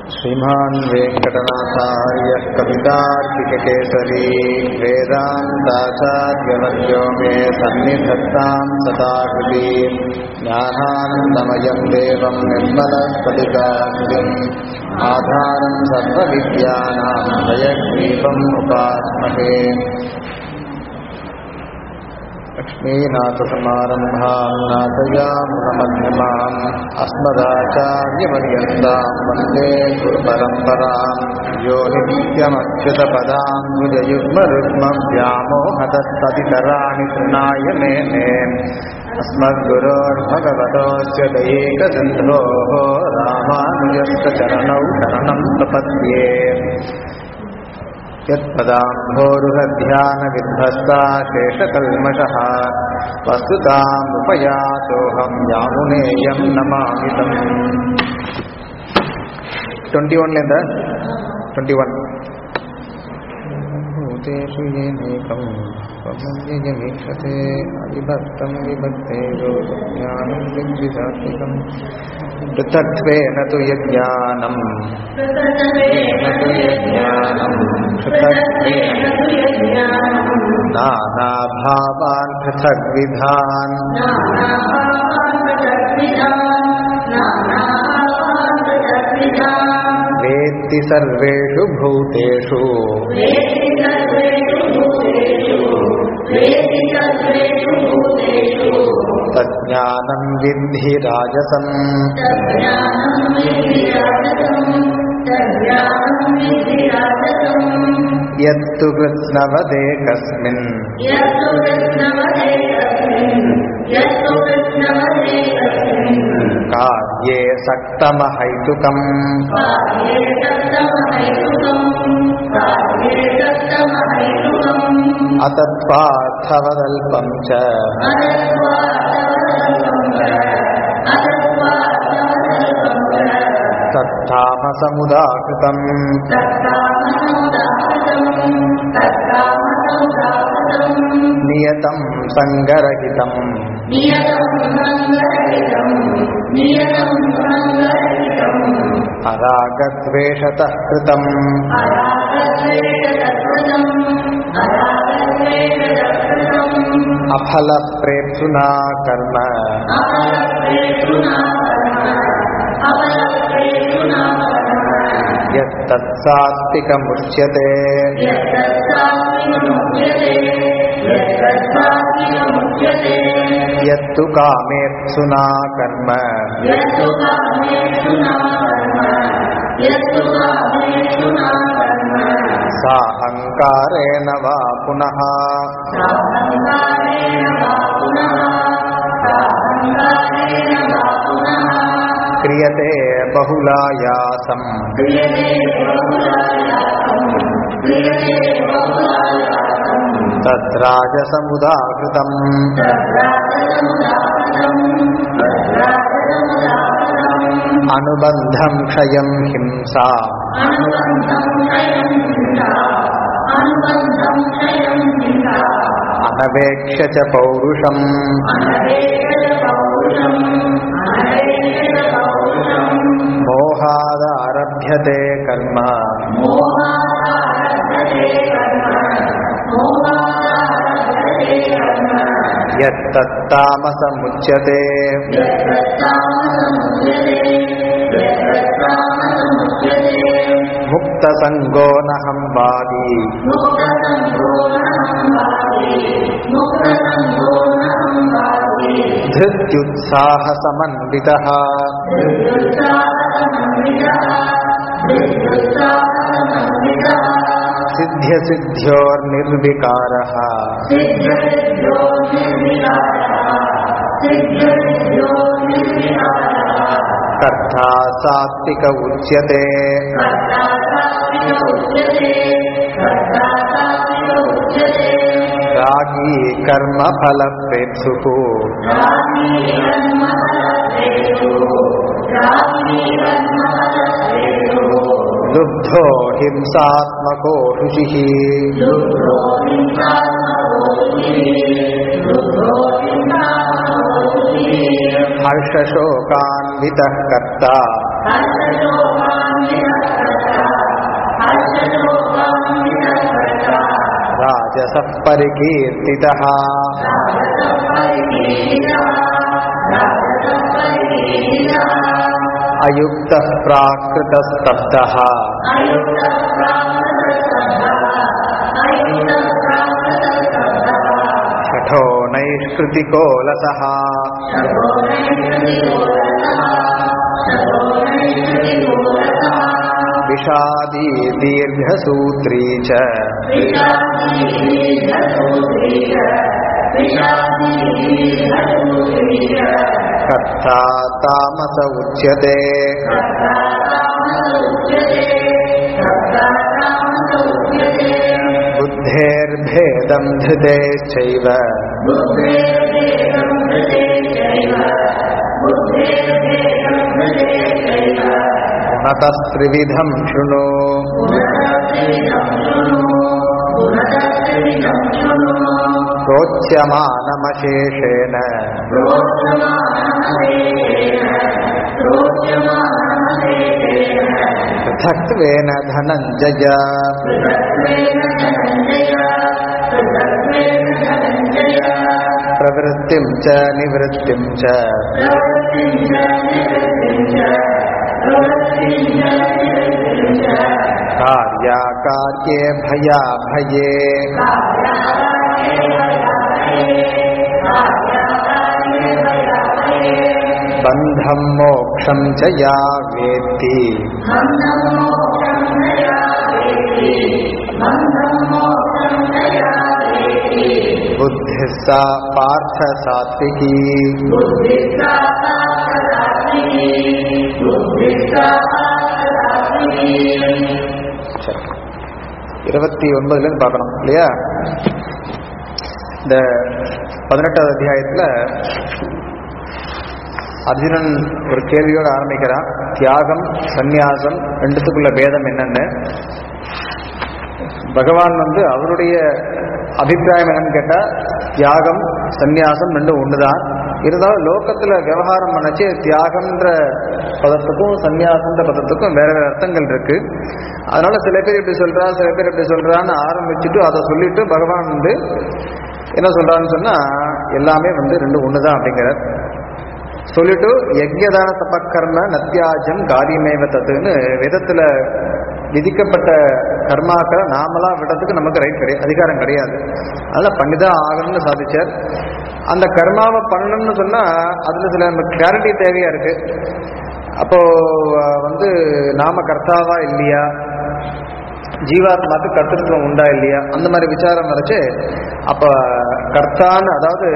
श्रीमान् वेङ्कटनाथार्यः कवितार्किककेसरी वेदान्ताचार्यवर्यो मे सन्निधत्तां सदाकृति ज्ञानानन्दमयं देवं निर्मलस्फटिकाकृतिम् आधारं सर्वविद्यानां भयग्रीपम् उपास्महे लक्ष्मीनाथसमारम्भां नाथयामुनमध्यमाम् अस्मदाचार्यपर्यन्तां वन्दे गुरुपरम्पराम् यो नित्यमच्युतपदां भुजयुग्मरुग्मव्यामोहतस्तदितराणि तृणाय मेने अस्मद्गुरोर्भगवतोऽस्य दयेकसिन्धोः रामानुजस्य चरणौ शरणं प्रपद्ये यत्पदाम्भोरुहध्यानविध्वस्ता शेषकल्मषः वस्तुतामुपयातोऽहं यामुनेयं नमामितम् ट्वेण्टि वन्लेन्द ट्वेण्टि वन् भूतेषु येनेकं स्वमन्यमीक्षते अविभक्तं विभक्ते ज्ञानं विद्विधात्मिकम् पृथक्त्वेन तु यज्ञानम् नानाभावान् पृथग्विधान् वेत्ति सर्वेषु भूतेषु तज्ज्ञानं विद्धि राजसम् यत्तु कृत्स्नवदेकस्मिन् कार्ये सक्तमहैतुकम् अतत्पार्थवदल्पम् च तत्तामसमुदाकृतम् नियतं सङ्गरहितम् अरागद्वेषतः कृतम् अफलप्रेप्सुना कर्म यत्तत्सात्विकमुच्यते यत्तु कामेप्सुना कर्म साहङ्कारेण वा पुनः क्रियते बहुलायासम् तद्राजसमुदाहृतम् अनुबन्धं क्षयं हिंसा अनवेक्ष्य च पौरुषम् मोहादारभ्यते कर्म यत्तत्तामसमुच्यते मुक्तसङ्गो नहं वादी धृत्युत्साहसमन्वितः सिद्ध्यसिद्ध्योर्निर्विकारः कर्ता सात्विक उच्यते रागी कर्मफलप्रेप्सुः लुब्धो हिंसात्मको ऋषिः हर्षशोकान्वितः कर्ता राजसः परिकीर्तितः अयुक्तः प्राकृतस्तब्धः शठो नैष्कृतिको लसः विषादी दीर्घसूत्री च कर्ता तामस उच्यते बुद्धेर्भेदं धृतेश्चैव गुणतस्त्रिविधं शृणु प्रोच्यमानमशेषेण पृथक्त्वेन धनञ्जय प्रवृत्तिं च निवृत्तिं च कार्याकार्ये भयाभये बन्धं मोक्षं च या वेत्ति बुद्धिः सा पार्थ सात्विकी சரி. இருபத்தி ஒன்பதுலேருந்து பார்க்கணும் இல்லையா இந்த பதினெட்டாவது அத்தியாயத்தில் அர்ஜுனன் ஒரு கேள்வியோடு ஆரம்பிக்கிறான் தியாகம் சந்நியாசம் ரெண்டுத்துக்குள்ள பேதம் என்னன்னு பகவான் வந்து அவருடைய அபிப்பிராயம் என்னன்னு கேட்டா தியாகம் சந்நியாசம் ரெண்டும் ஒண்ணுதான் இருந்தாலும் லோகத்துல விவகாரம் பண்ணச்சு தியாகம்ன்ற பதத்துக்கும் சந்நியாசம்ன்ற பதத்துக்கும் வேற வேற அர்த்தங்கள் இருக்கு அதனால சில பேர் இப்படி சொல்றா சில பேர் இப்படி சொல்றான்னு ஆரம்பிச்சுட்டு அதை சொல்லிட்டு பகவான் வந்து என்ன சொல்றான்னு சொன்னா எல்லாமே வந்து ரெண்டும் ஒண்ணுதான் அப்படிங்கிறார் சொல்லிட்டு யஜ்யதான தபக்கர்ம நத்தியாஜம் காரியமேவ தத்துன்னு வேதத்துல விதிக்கப்பட்ட கர்மாக்களை நாமளா விடுறதுக்கு நமக்கு ரைட் கிடையாது அதிகாரம் கிடையாது அதனால பண்ணிதான் ஆகணும்னு சாதிச்சார் அந்த கர்மாவை பண்ணணும்னு சொன்னா அதுல சில நம்ம கிளாரிட்டி தேவையா இருக்கு அப்போ அஹ், வந்து நாம கர்த்தாவா இல்லையா ஜீவாத்மாக்கு கர்த்தத்துவம் உண்டா இல்லையா அந்த மாதிரி விசாரம் வரைச்சு அப்ப கர்த்தான்னு அதாவது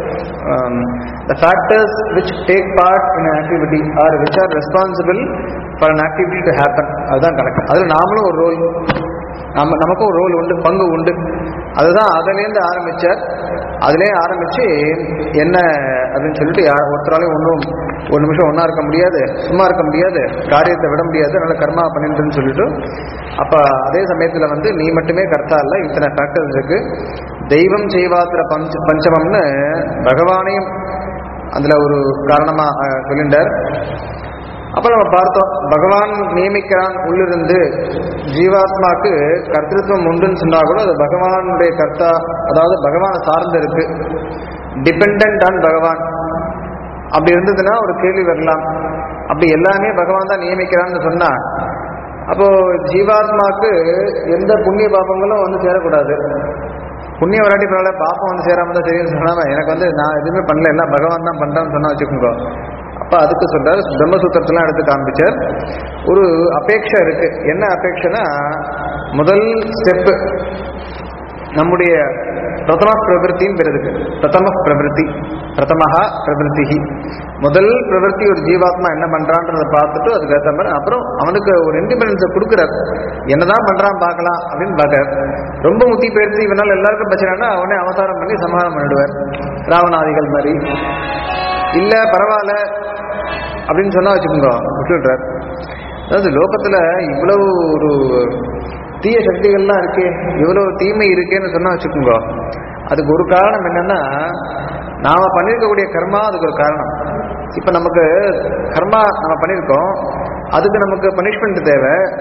the factors which take part in activity are which are responsible for an activity to happen அதுதான் கணக்கு அதில் நாமளும் ஒரு ரோல் நம்ம நமக்கும் ஒரு ரோல் உண்டு பங்கு உண்டு அதுதான் அதுலேருந்து ஆரம்பிச்சார் அதுலேயே ஆரம்பிச்சு என்ன அப்படின்னு சொல்லிட்டு யார் ஒருத்தராலையும் ஒன்றும் ஒரு நிமிஷம் ஒன்றா இருக்க முடியாது சும்மா இருக்க முடியாது காரியத்தை விட முடியாது அதனால கர்மா பண்ணிட்டுன்னு சொல்லிட்டு அப்போ அதே சமயத்தில் வந்து நீ மட்டுமே கர்த்தா இல்லை இத்தனை ஃபேக்டர்ஸ் இருக்கு தெய்வம் செய்வாத்திர பஞ்ச பஞ்சமம்னு பகவானையும் அதில் ஒரு காரணமாக சொல்லிண்டார் அப்ப நம்ம பார்த்தோம் பகவான் நியமிக்கிறான் உள்ளிருந்து ஜீவாத்மாக்கு கர்த்திருவம் உண்டுன்னு சொன்னா கூட அது பகவானுடைய கர்த்தா அதாவது பகவானை சார்ந்து இருக்கு டிபெண்ட் ஆன் பகவான் அப்படி இருந்ததுன்னா ஒரு கேள்வி வரலாம் அப்படி எல்லாமே பகவான் தான் நியமிக்கிறான்னு சொன்னா அப்போ ஜீவாத்மாக்கு எந்த புண்ணிய பாபங்களும் வந்து சேரக்கூடாது புண்ணிய வராட்டி பரவாயில்ல பாப்பம் வந்து சேராம தான் தெரியும் சொல்லாம எனக்கு வந்து நான் எதுவுமே பண்ணல எல்லாம் பகவான் தான் பண்றான்னு சொன்னா வச்சுக்கோங்க அப்ப அதுக்கு சொல்றாரு பிரம்மசூத்திரத்தெல்லாம் எடுத்து காண்பிச்சார் ஒரு அபேட்சை இருக்கு என்ன அபேட்சைனா முதல் ஸ்டெப் நம்முடைய பிரதம பிரவருத்தின்னு பேர் இருக்கு பிரதம பிரவருத்தி பிரதமஹா பிரவருத்தி முதல் பிரவருத்தி ஒரு ஜீவாத்மா என்ன பண்றான்றதை பார்த்துட்டு அதுக்கு ஏற்ற மாதிரி அப்புறம் அவனுக்கு ஒரு இண்டிபெண்டன்ஸை கொடுக்குறார் என்னதான் பண்றான் பார்க்கலாம் அப்படின்னு பார்க்கறார் ரொம்ப முத்தி பேர்த்து இவனால் எல்லாருக்கும் பிரச்சனைனா அவனே அவதாரம் பண்ணி சமாதானம் பண்ணிடுவார் ராவணாதிகள் மாதிரி இல்ல பரவாயில்ல அப்படின்னு சொன்னா வச்சுக்கோங்க விட்டுடுறார் அதாவது லோகத்துல இவ்வளவு ஒரு தீய சக்திகள்லாம் இருக்கே இவ்வளவு தீமை இருக்கேன்னு சொன்னா வச்சுக்கோங்க அதுக்கு ஒரு காரணம் என்னன்னா நாம பண்ணியிருக்கக்கூடிய கர்மா அதுக்கு ஒரு காரணம் இப்ப நமக்கு கர்மா நம்ம பண்ணியிருக்கோம் அதுக்கு நமக்கு பனிஷ்மெண்ட் தேவை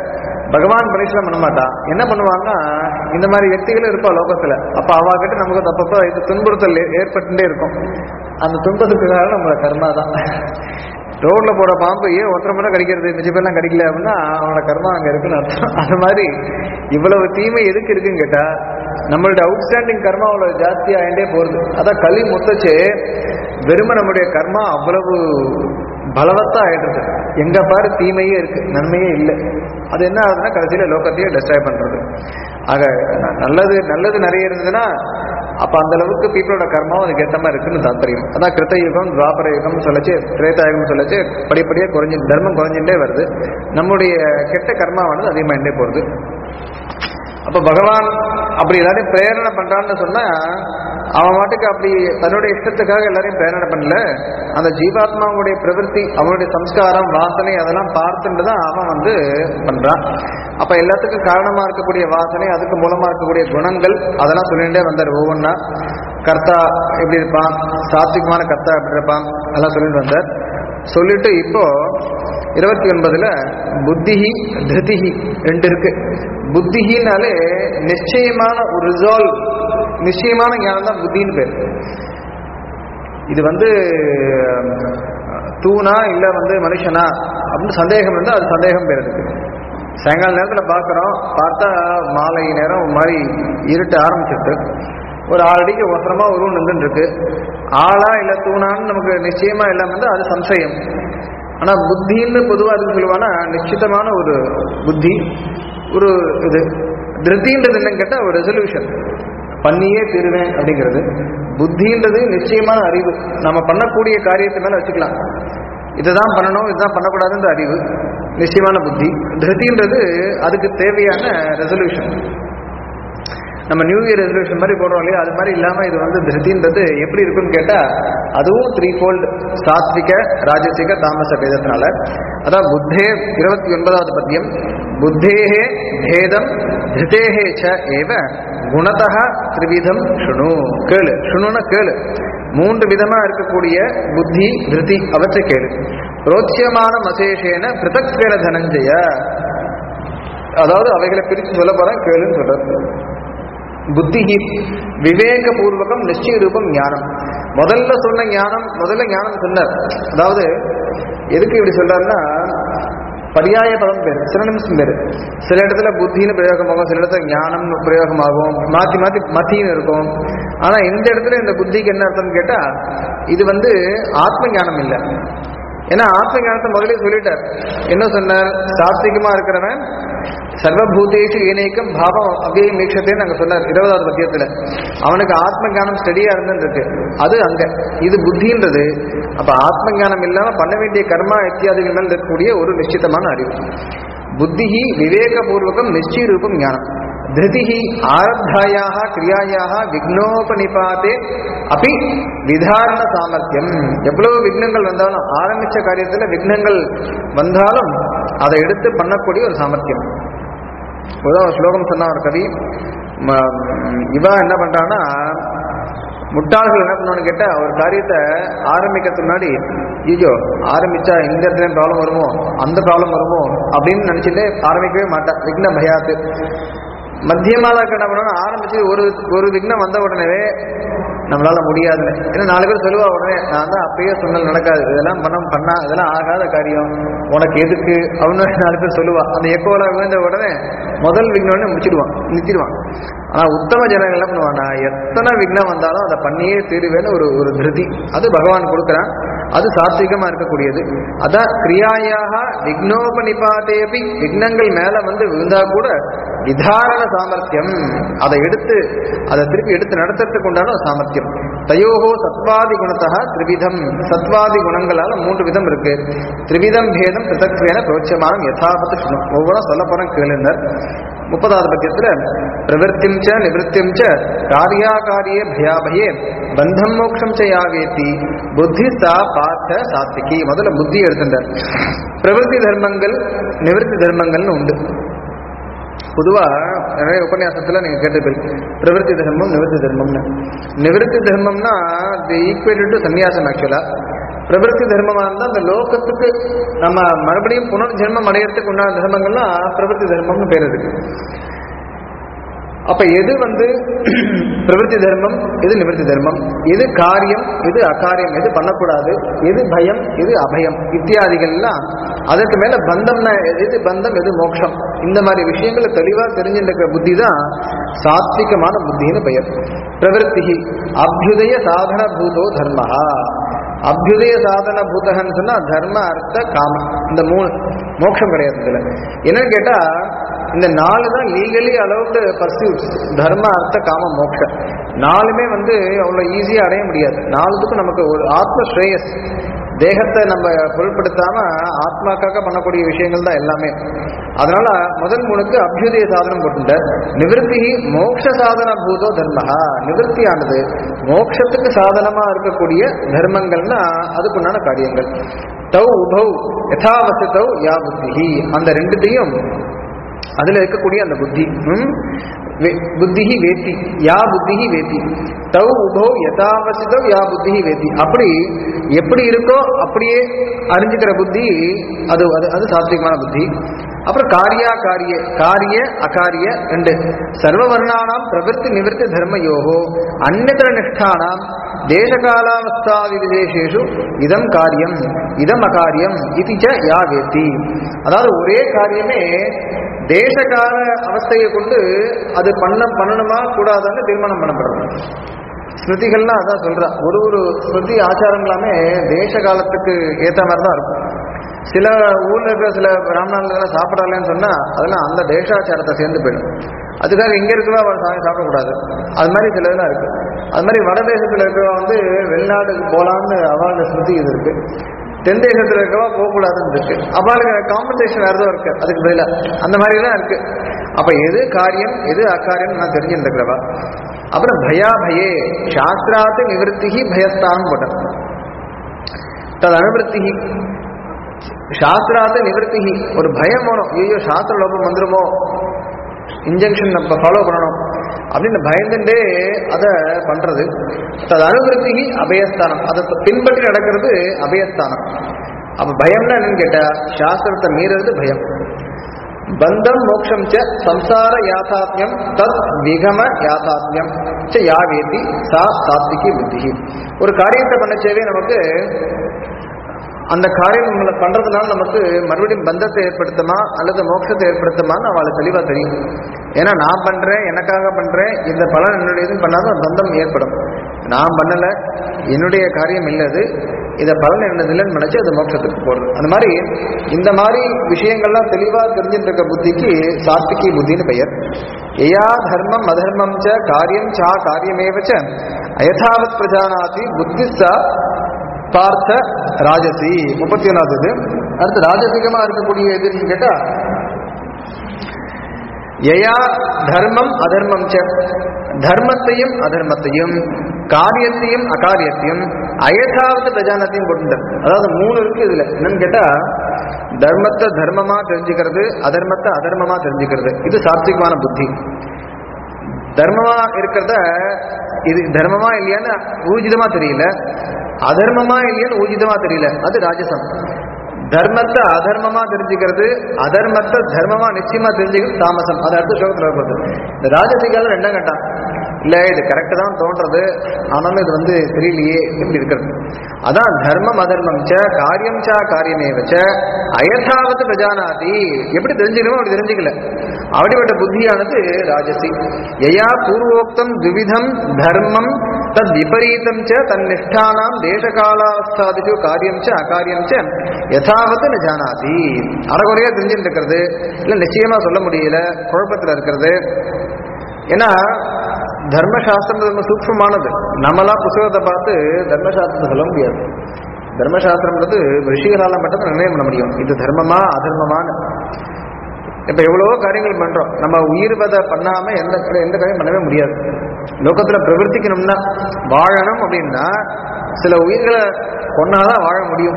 பகவான் பரிசுரம் பண்ண மாட்டான் என்ன பண்ணுவாங்கன்னா இந்த மாதிரி వ్యక్తిகளும் இருப்பா லோகத்துல அப்ப அவாகிட்ட நமக்கு அப்பப்போ இது துன்புறுத்தல் ஏ- ஏற்பட்டுட்டே இருக்கும் அந்த துன்பத்துக்கு காரணம் நம்மளோட கர்மா தான் ரோட்ல போற பாம்பு ஏன் ஒன்றரை மணி கடிக்கிறது மிச்ச பேர்லாம் கடிக்கல அப்படின்னா அவனோட கர்மா அங்க இருக்குன்னு அர்த்தம் அந்த மாதிரி இவ்வளவு தீமை எதுக்கு இருக்குன்னு கேட்டா நம்மளுடைய அவுட்ஸ்டாண்டிங் கர்மா அவ்வளவு ஜாஸ்தி ஆகிட்டே போகுது அதான் களி முத்தச்சு வெறும நம்முடைய கர்மா அவ்வளவு பலவத்தா ஆயிடுறது எங்க பாரு தீமையே இருக்கு நன்மையே இல்லை அது என்ன ஆகுதுன்னா கடைசியில லோகத்தையே டெஸ்ட்ராய் பண்றது ஆக ந- நல்லது நல்லது நிறைய இருந்ததுன்னா அப்ப அந்த அளவுக்கு பீப்புளோட கர்மாவும் அதுக்கு ஏற்ற மாதிரி இருக்குன்னு தாற்பயம் அதான் கிருத்த யுகம் துவாபர யுகம் சொல்லச்சு திரேதாயுகம் சொல்லச்சு படிப்படியாக குறைஞ்சி தர்மம் குறைஞ்சுட்டே வருது நம்முடைய கெட்ட கர்மாவானது அதிகமாகிட்டே போகுது அப்ப பகவான் அப்படி எல்லாரையும் பிரேரணை பண்றான்னு சொன்னா அவன் மாட்டுக்கு அப்படி தன்னுடைய இஷ்டத்துக்காக எல்லாரையும் பிரேரணை பண்ணல அந்த ஜீவாத்மாவுடைய பிரவൃத்தி அவனுடைய சம்ஸ்காரம் வாசனை அதெல்லாம் பார்த்துட்டு தான் அவன் வந்து பண்றான் அப்ப எல்லாத்துக்கும் காரணமா இருக்கக்கூடிய வாசனை அதுக்கு மூலமா இருக்கக்கூடிய குணங்கள் அதெல்லாம் சொல்லிகிட்டே வந்தார் ஒவ்வொன்றா கர்த்தா எப்படி இருப்பான் சாத்விகமான கர்த்தா எப்படி இருப்பான் அதெல்லாம் சொல்லிட்டு வந்தார் சொல்லிட்டு இப்போ இருபத்தி ஒன்பதுல புத்திஹி திருதிஹி ரெண்டு இருக்கு புத்திஹினாலே நிச்சயமான ஒரு ரிசால்வ் நிச்சயமான ஞானம் தான் புத்தின்னு பேர் இது வந்து அஹ், தூணா இல்ல வந்து மனுஷனா அப்படின்னு சந்தேகம் இருந்தால் அது சந்தேகம் பேர் இருக்கு சாயங்கால நேரத்தில் பார்க்குறோம் பார்த்தா மாலை நேரம் ஒரு மாதிரி இருட்ட ஆரம்பிச்சிருக்கு ஒரு ஆறடிக்கு ஒசரமா உருவம் நின்றுட்டு இருக்கு ஆளா இல்ல தூணான்னு நமக்கு நிச்சயமா எல்லாம் வந்து அது சம்சயம் ஆனா புத்தின்னு பொதுவாக அதுக்கு சொல்லுவானா நிச்சயமான ஒரு புத்தி ஒரு இது திருப்தின்றது என்னன்னு கேட்டா ஒரு ரெசல்யூஷன் பண்ணியே தீருவேன் அப்படிங்கிறது புத்தின்றது நிச்சயமான அறிவு நம்ம பண்ணக்கூடிய காரியத்தை மேல வச்சுக்கலாம் இதுதான் பண்ணணும் இதுதான் பண்ணக்கூடாதுன்ற அறிவு நிச்சயமான புத்தி திருப்தின்றது அதுக்கு தேவையான ரெசல்யூஷன் நம்ம நியூ இயர் ரெசல்யூஷன் மாதிரி போடுறோம் இல்லையா அது மாதிரி இல்லாம இது வந்து திருப்தின்றது எப்படி இருக்குன்னு கேட்டா அதுவும் த்ரீ ஃபோல்டு சாத்விக ராஜசிக தாமச பேதத்தினால அதான் புத்தே இருபத்தி ஒன்பதாவது பத்தியம் புத்தேஹே பேதம் திருதேஹே ச ஏவ குணதः த்ரிவிதம் சுணு கேளு சுணுன கேளு மூன்று விதமா இருக்கக்கூடிய புத்தி திருதி அவற்றை கேளு ரோச்சியமான மசேஷேன பிருத்தக்வேன தனஞ்சய அதாவது அவைகளை பிரித்து சொல்ல போறேன் கேளுன்னு சொல்றது புத்திஹி விவேகபூர்வகம் நிச்சய ரூபம் ஞானம் முதல்ல சொன்ன ஞானம் முதல்ல ஞானம் சொன்னார் அதாவது எதுக்கு இப்படி சொல்றாருன்னா பரியாய பதம் பேர் சிறநிமிஷம் பேர் சில இடத்துல புத்தின்னு பிரயோகமாகும் சில இடத்துல ஞானம்னு பிரயோகமாகும் மாத்தி மாத்தி மத்தின்னு இருக்கும் ஆனா இந்த இடத்துல இந்த புத்திக்கு என்ன அர்த்தம்னு கேட்டா இது வந்து ஆத்ம ஞானம் இல்லை ஏன்னா ஆத்ம ஞானத்தை முதலே சொல்லிட்டார் என்ன சொன்னார் சாத்விகமா இருக்கிறவன் சர்வபூதேஷு ஏனைக்கம் பாவம் அப்படியே மீட்சத்தே நாங்க சொன்னார் இருபதாவது பத்தியத்துல அவனுக்கு ஆத்ம ஞானம் ஸ்டடியா இருந்துருக்கு அது அங்க இது புத்தின்றது அப்ப ஆத்ம ஞானம் இல்லாம பண்ண வேண்டிய கர்மா இத்தியாதிகள் மேல் இருக்கக்கூடிய ஒரு நிश्चितமான அறிவு புத்திஹி விவேகபூர்வகம் நிச்சய ரூபம் ஞானம் திருதிஹி ஆரப்தாயாக கிரியாயாக விக்னோபனிபாத்தே அப்படி விதாரண சாமர்த்தியம் எவ்வளவு விக்னங்கள் வந்தாலும் ஆரம்பிச்ச காரியத்துல விக்னங்கள் வந்தாலும் அதை எடுத்து பண்ணக்கூடிய ஒரு சாமர்த்தியம் உதாரண ஸ்லோகம் சொன்ன ஒரு கவி ம- இவா என்ன பண்றான்னா முட்டாள்கள் என்ன பண்ணுவான்னு கேட்டா ஒரு காரியத்தை ஆரம்பிக்கிறதுக்கு முன்னாடி ஐயோ ஆரம்பிச்சா இந்த இடத்துல ப்ராப்ளம் வருமோ அந்த ப்ராப்ளம் வருமோ அப்படின்னு நினைச்சிட்டு ஆரம்பிக்கவே மாட்டா விக்ன பயாத்து மத்தியமாலாக்கு என்ன பண்ணணும் ஆரம்பிச்சு ஒரு ஒரு விக்னம் வந்த உடனே நம்மளால முடியாதுன்னு ஏன்னா நாலு பேர் சொல்லுவா உடனே நான் தான் அப்பயே சொன்னல் நடக்காது இதெல்லாம் பண்ண பண்ணா இதெல்லாம் ஆகாத காரியம் உனக்கு எதுக்கு அவனு நாலு பேர் சொல்லுவா அந்த எக்கோல விழுந்த உடனே முதல் விக்னம்னு முடிச்சிடுவான் நிறுத்திடுவான் ஆனா உத்தம ஜனங்கள் என்ன பண்ணுவானா எத்தனை விக்னம் வந்தாலும் அதை பண்ணியே தீருவேன்னு ஒரு ஒரு திருதி அது பகவான் கொடுக்குறான் அது சாத்விகமா இருக்கக்கூடியது அதான் கிரியாயாக விக்னோபனிபாதேபி விக்னங்கள் மேல வந்து விழுந்தா கூட விதாரண சாமர்த்தியம் அதை எடுத்து அதை திருப்பி எடுத்து நடத்துறதுக்கு உண்டான ஒரு சாமர்த்தியம் தயோகோ சத்வாதி குணத்தா திரிவிதம் சத்வாதி குணங்களால மூன்று விதம் இருக்கு திரிவிதம் பேதம் பிதத்வேன பிரோட்சமானம் யதாபத்து சுணம் ஒவ்வொரு சொல்ல போறேன் கேளுனர் முப்பதாவது பத்தியத்துல பிரவருத்திம் ச நிவൃத்திம் ச காரியாகாரியே பயாபயே பந்தம் மோட்சம் ச யாவேத்தி புத்தி சா பார்த்த சாத்விகி முதல்ல புத்தி எடுத்துட்டார் பிரவருத்தி தர்மங்கள் நிவൃத்தி தர்மங்கள்னு உண்டு பொதுவா நிறைய உபன்யாசத்துல நீங்க கேட்டிருப்பீங்க பிரவருத்தி தர்மம் நிவர்த்தி தர்மம்னு நிவர்த்தி தர்மம்னா தி ஈக்குவேட்டட் டு சன்னியாசம் ஆக்சுவலா பிரவருத்தி தர்மமா இருந்தா அந்த லோகத்துக்கு நம்ம மறுபடியும் புனர்ஜென்மம் அடையறதுக்கு உண்டான தர்மங்கள்லாம் பிரவருத்தி தர்மம்னு பேர் இருக்கு அப்ப எது வந்து பிரவருத்தி தர்மம் எது நிவர்த்தி தர்மம் எது காரியம் எது அகாரியம் எது பண்ணக்கூடாது எது பயம் எது அபயம் இத்தியாதிகள்லாம் அதற்கு மேல பந்தம்னா எது பந்தம் எது மோட்சம் இந்த மாதிரி விஷயங்களை தெளிவா தெரிஞ்சுருக்கிற புத்தி தான் சாத்விகமான புத்தின்னு பெயர் பிரவருத்தி அபியுதய சாதன பூதோ தர்மஹா அபியுதய சாதன பூதகன்னு சொன்னா தர்ம அர்த்த காமம் இந்த மூணு மோட்சம் கிடையாது இதுல என்னன்னு கேட்டா இந்த நாலு தான் லீகலி அலௌடு பர்சியூட்ஸ் தர்ம அர்த்த காம மோட்சம் நாலுமே வந்து அவ்வளோ ஈஸியாக அடைய முடியாது நாலுத்துக்கும் நமக்கு ஒரு ஆத்ம ஸ்ரேயஸ் தேகத்தை நம்ம பொருட்படுத்தாம ஆத்மாக்காக பண்ணக்கூடிய விஷயங்கள் தான் எல்லாமே அதனால முதல் மூணுக்கு அபியுதய சாதனம் போட்டுட்ட நிவர்த்தி மோட்ச சாதன பூதோ தர்மஹா நிவர்த்தியானது மோட்சத்துக்கு சாதனமா இருக்கக்கூடிய தர்மங்கள்னா அதுக்குண்டான காரியங்கள் தௌ உபௌ யதாவசதௌ யா புத்திஹி அந்த ரெண்டுத்தையும் அதுல இருக்கக்கூடிய அந்த புத்தி ம்? வே- புத்திஹி வேத்தி யா புத்திஹி வேத்தி தௌ உபௌ யதாவசிதம் யா புத்திஹி வேத்தி அப்படி எப்படி இருக்கோ அப்படியே அறிஞ்சுக்கிற புத்தி அது அது அது சாத்விகமான புத்தி அப்புறம் காரியா காரிய காரிய அகாரிய ரெண்டு சர்வவர்ணானாம் பிரவருத்தி நிவர்த்தி தர்மயோகோ அந்நதர நிஷ்டானாம் தேசகாலாவஸ்தாதி விசேஷேஷு இதம் காரியம் இதம் அகாரியம் இது ச யா வேத்தி அதாவது ஒரே காரியமே தேசகால அவஸ்தையை கொண்டு அது பண்ண பண்ணணுமா கூடாதான்னு தீர்மானம் பண்ணப்படுறது ஸ்மிருதிகள்லாம் அதான் சொல்றா ஒரு ஒரு ஸ்மிருதி ஆச்சாரங்களாமே தேச காலத்துக்கு ஏற்ற மாதிரி தான் இருக்கும் சில ஊர்ல இருக்கிற சில பிராமணர்கள் சாப்பிடலன்னு சொன்னா அதெல்லாம் அந்த தேசாச்சாரத்தை சேர்ந்து போயிடும் அதுக்காக இங்க இருக்கிறவா அவன் சாமி சாப்பிடக்கூடாது அது மாதிரி சில இதெல்லாம் இருக்கு அது மாதிரி வட தேசத்துல இருக்கிறவா வந்து வெளிநாட்டுக்கு போலான்னு அவளோட ஸ்மிருதி இது இருக்கு தென் தேசத்துல இருக்கவா போகக்கூடாதுன்னு இருக்கு அவளுக்கு காம்பன்சேஷன் வேறதோ இருக்கு அதுக்கு பதிலா அந்த மாதிரி எல்லாம் இருக்கு அப்ப எது காரியம் எது அக்காரியம் நான் தெரிஞ்சுருக்கிறவா அப்புறம் பயா பயே சாஸ்திராத்து நிவர்த்தி பயஸ்தானம் போட்டேன் தது அனுவருத்தி சாஸ்திராத்து நிவர்த்தி ஒரு பயம் வேணும் ஐயோ சாஸ்திர லோபம் வந்துருமோ இன்ஜெக்ஷன் நம்ம ஃபாலோ பண்ணணும் அப்படின்னு பயந்துட்டே அதை பண்றது அது அனுவருத்தி அபயஸ்தானம் அதை பின்பற்றி நடக்கிறது அபயஸ்தானம் அப்ப பயம்னா என்னன்னு கேட்டா சாஸ்திரத்தை மீறது பயம் பந்தம் மோக்ஷம் ச சம்சார யாதாத்மியம் தத் விகம யாதாத்மியம் ச யாவேதி சா சாத்விகி புத்தி ஒரு காரியத்தை பண்ணச்சேவே நமக்கு அந்த காரியம் நம்மளை பண்றதுனால நமக்கு மறுபடியும் பந்தத்தை ஏற்படுத்துமா அல்லது மோட்சத்தை ஏற்படுத்துமான்னு அவளுக்கு தெளிவா தெரியும் ஏன்னா நான் பண்றேன் எனக்காக பண்றேன் இந்த பலன் என்னுடைய இது பண்ணாதான் பந்தம் ஏற்படும் நான் பண்ணல என்னுடைய காரியம் இல்லை அது இதை பலன் என்னதில்லைன்னு நினைச்சு அது மோட்சத்துக்கு போறது அந்த மாதிரி இந்த மாதிரி விஷயங்கள்லாம் தெளிவா தெரிஞ்சுட்டு இருக்க புத்திக்கு சாத்விகி புத்தின்னு பெயர் எயா தர்மம் அதர்மம் ச காரியம் சா காரியமேவ ச அயதாவத் பிரஜானாதி புத்தி சா பார்த்த ராஜசி முப்பத்தி ஒன்றாவது அடுத்து ராஜசிகமா இருக்கக்கூடிய எதுன்னு கேட்டா யயா தர்மம் அதர்மம் ச தர்மத்தையும் அதர்மத்தையும் காரியத்தையும் அகாரியத்தையும் அயதாவது பிரஜானத்தையும் கொண்டு அதாவது மூணு இருக்கு இதுல என்னன்னு கேட்டா தர்மத்தை தர்மமா தெரிஞ்சுக்கிறது அதர்மத்தை அதர்மமா தெரிஞ்சுக்கிறது இது சாத்விகமான புத்தி தர்மமா இருக்கிறத இது தர்மமா இல்லையான்னு ஊர்ஜிதமா தெரியல அதர்மமா இல்லையான்னு ஊர்ஜிதமா தெரியல அது ராஜசம் தர்மத்தை அதர்மமா தெரிஞ்சுக்கிறது அதர்மத்தை தர்மமா நிச்சயமா தெரிஞ்சுக்கிறது தாமசம் அது அடுத்த ஸ்லோகத்தில் வருது இந்த ராஜசிகால ரெண்டாம் கட்டம் இல்ல இது கரெக்டு தான் தோன்றது ஆனாலும் இது வந்து தெரியலையே இப்படி இருக்கிறது அதான் தர்மம் அதர்மம் ச காரியம் சா காரியமே வச்ச அயசாவத்து பிரஜானாதி எப்படி தெரிஞ்சுக்கணுமோ அப்படி தெரிஞ்சுக்கல அப்படிப்பட்ட புத்தியானது ராஜசி யயா பூர்வோக்தம் துவிதம் தர்மம் தத் விபரீதம் ச தன்னிஷ்டானாம் தேசகாலாவஸ்தாதிஷு காரியம் ச அகாரியம் ச யதாவத்து ந ஜானாதி அறகுறையா தெரிஞ்சுட்டு இருக்கிறது இல்ல நிச்சயமா சொல்ல முடியல குழப்பத்துல இருக்கிறது ஏன்னா தர்மசாஸ்திரம் ரொம்ப சூக்ஷமானது நம்மளா புத்தகத்தை பார்த்து தர்மசாஸ்திரத்தை சொல்ல முடியாது தர்மசாஸ்திரம்ன்றது ரிஷிகளால மட்டும் நிர்ணயம் பண்ண முடியும் இது தர்மமா அதர்மமான்னு இப்ப எவ்வளவோ காரியங்கள் பண்றோம் நம்ம உயிர் வதை பண்ணாம எந்த எந்த காரியம் பண்ணவே முடியாது லோகத்துல பிரவர்த்திக்கணும்னா வாழணும் அப்படின்னா சில உயிர்களை கொன்னாதான் வாழ முடியும்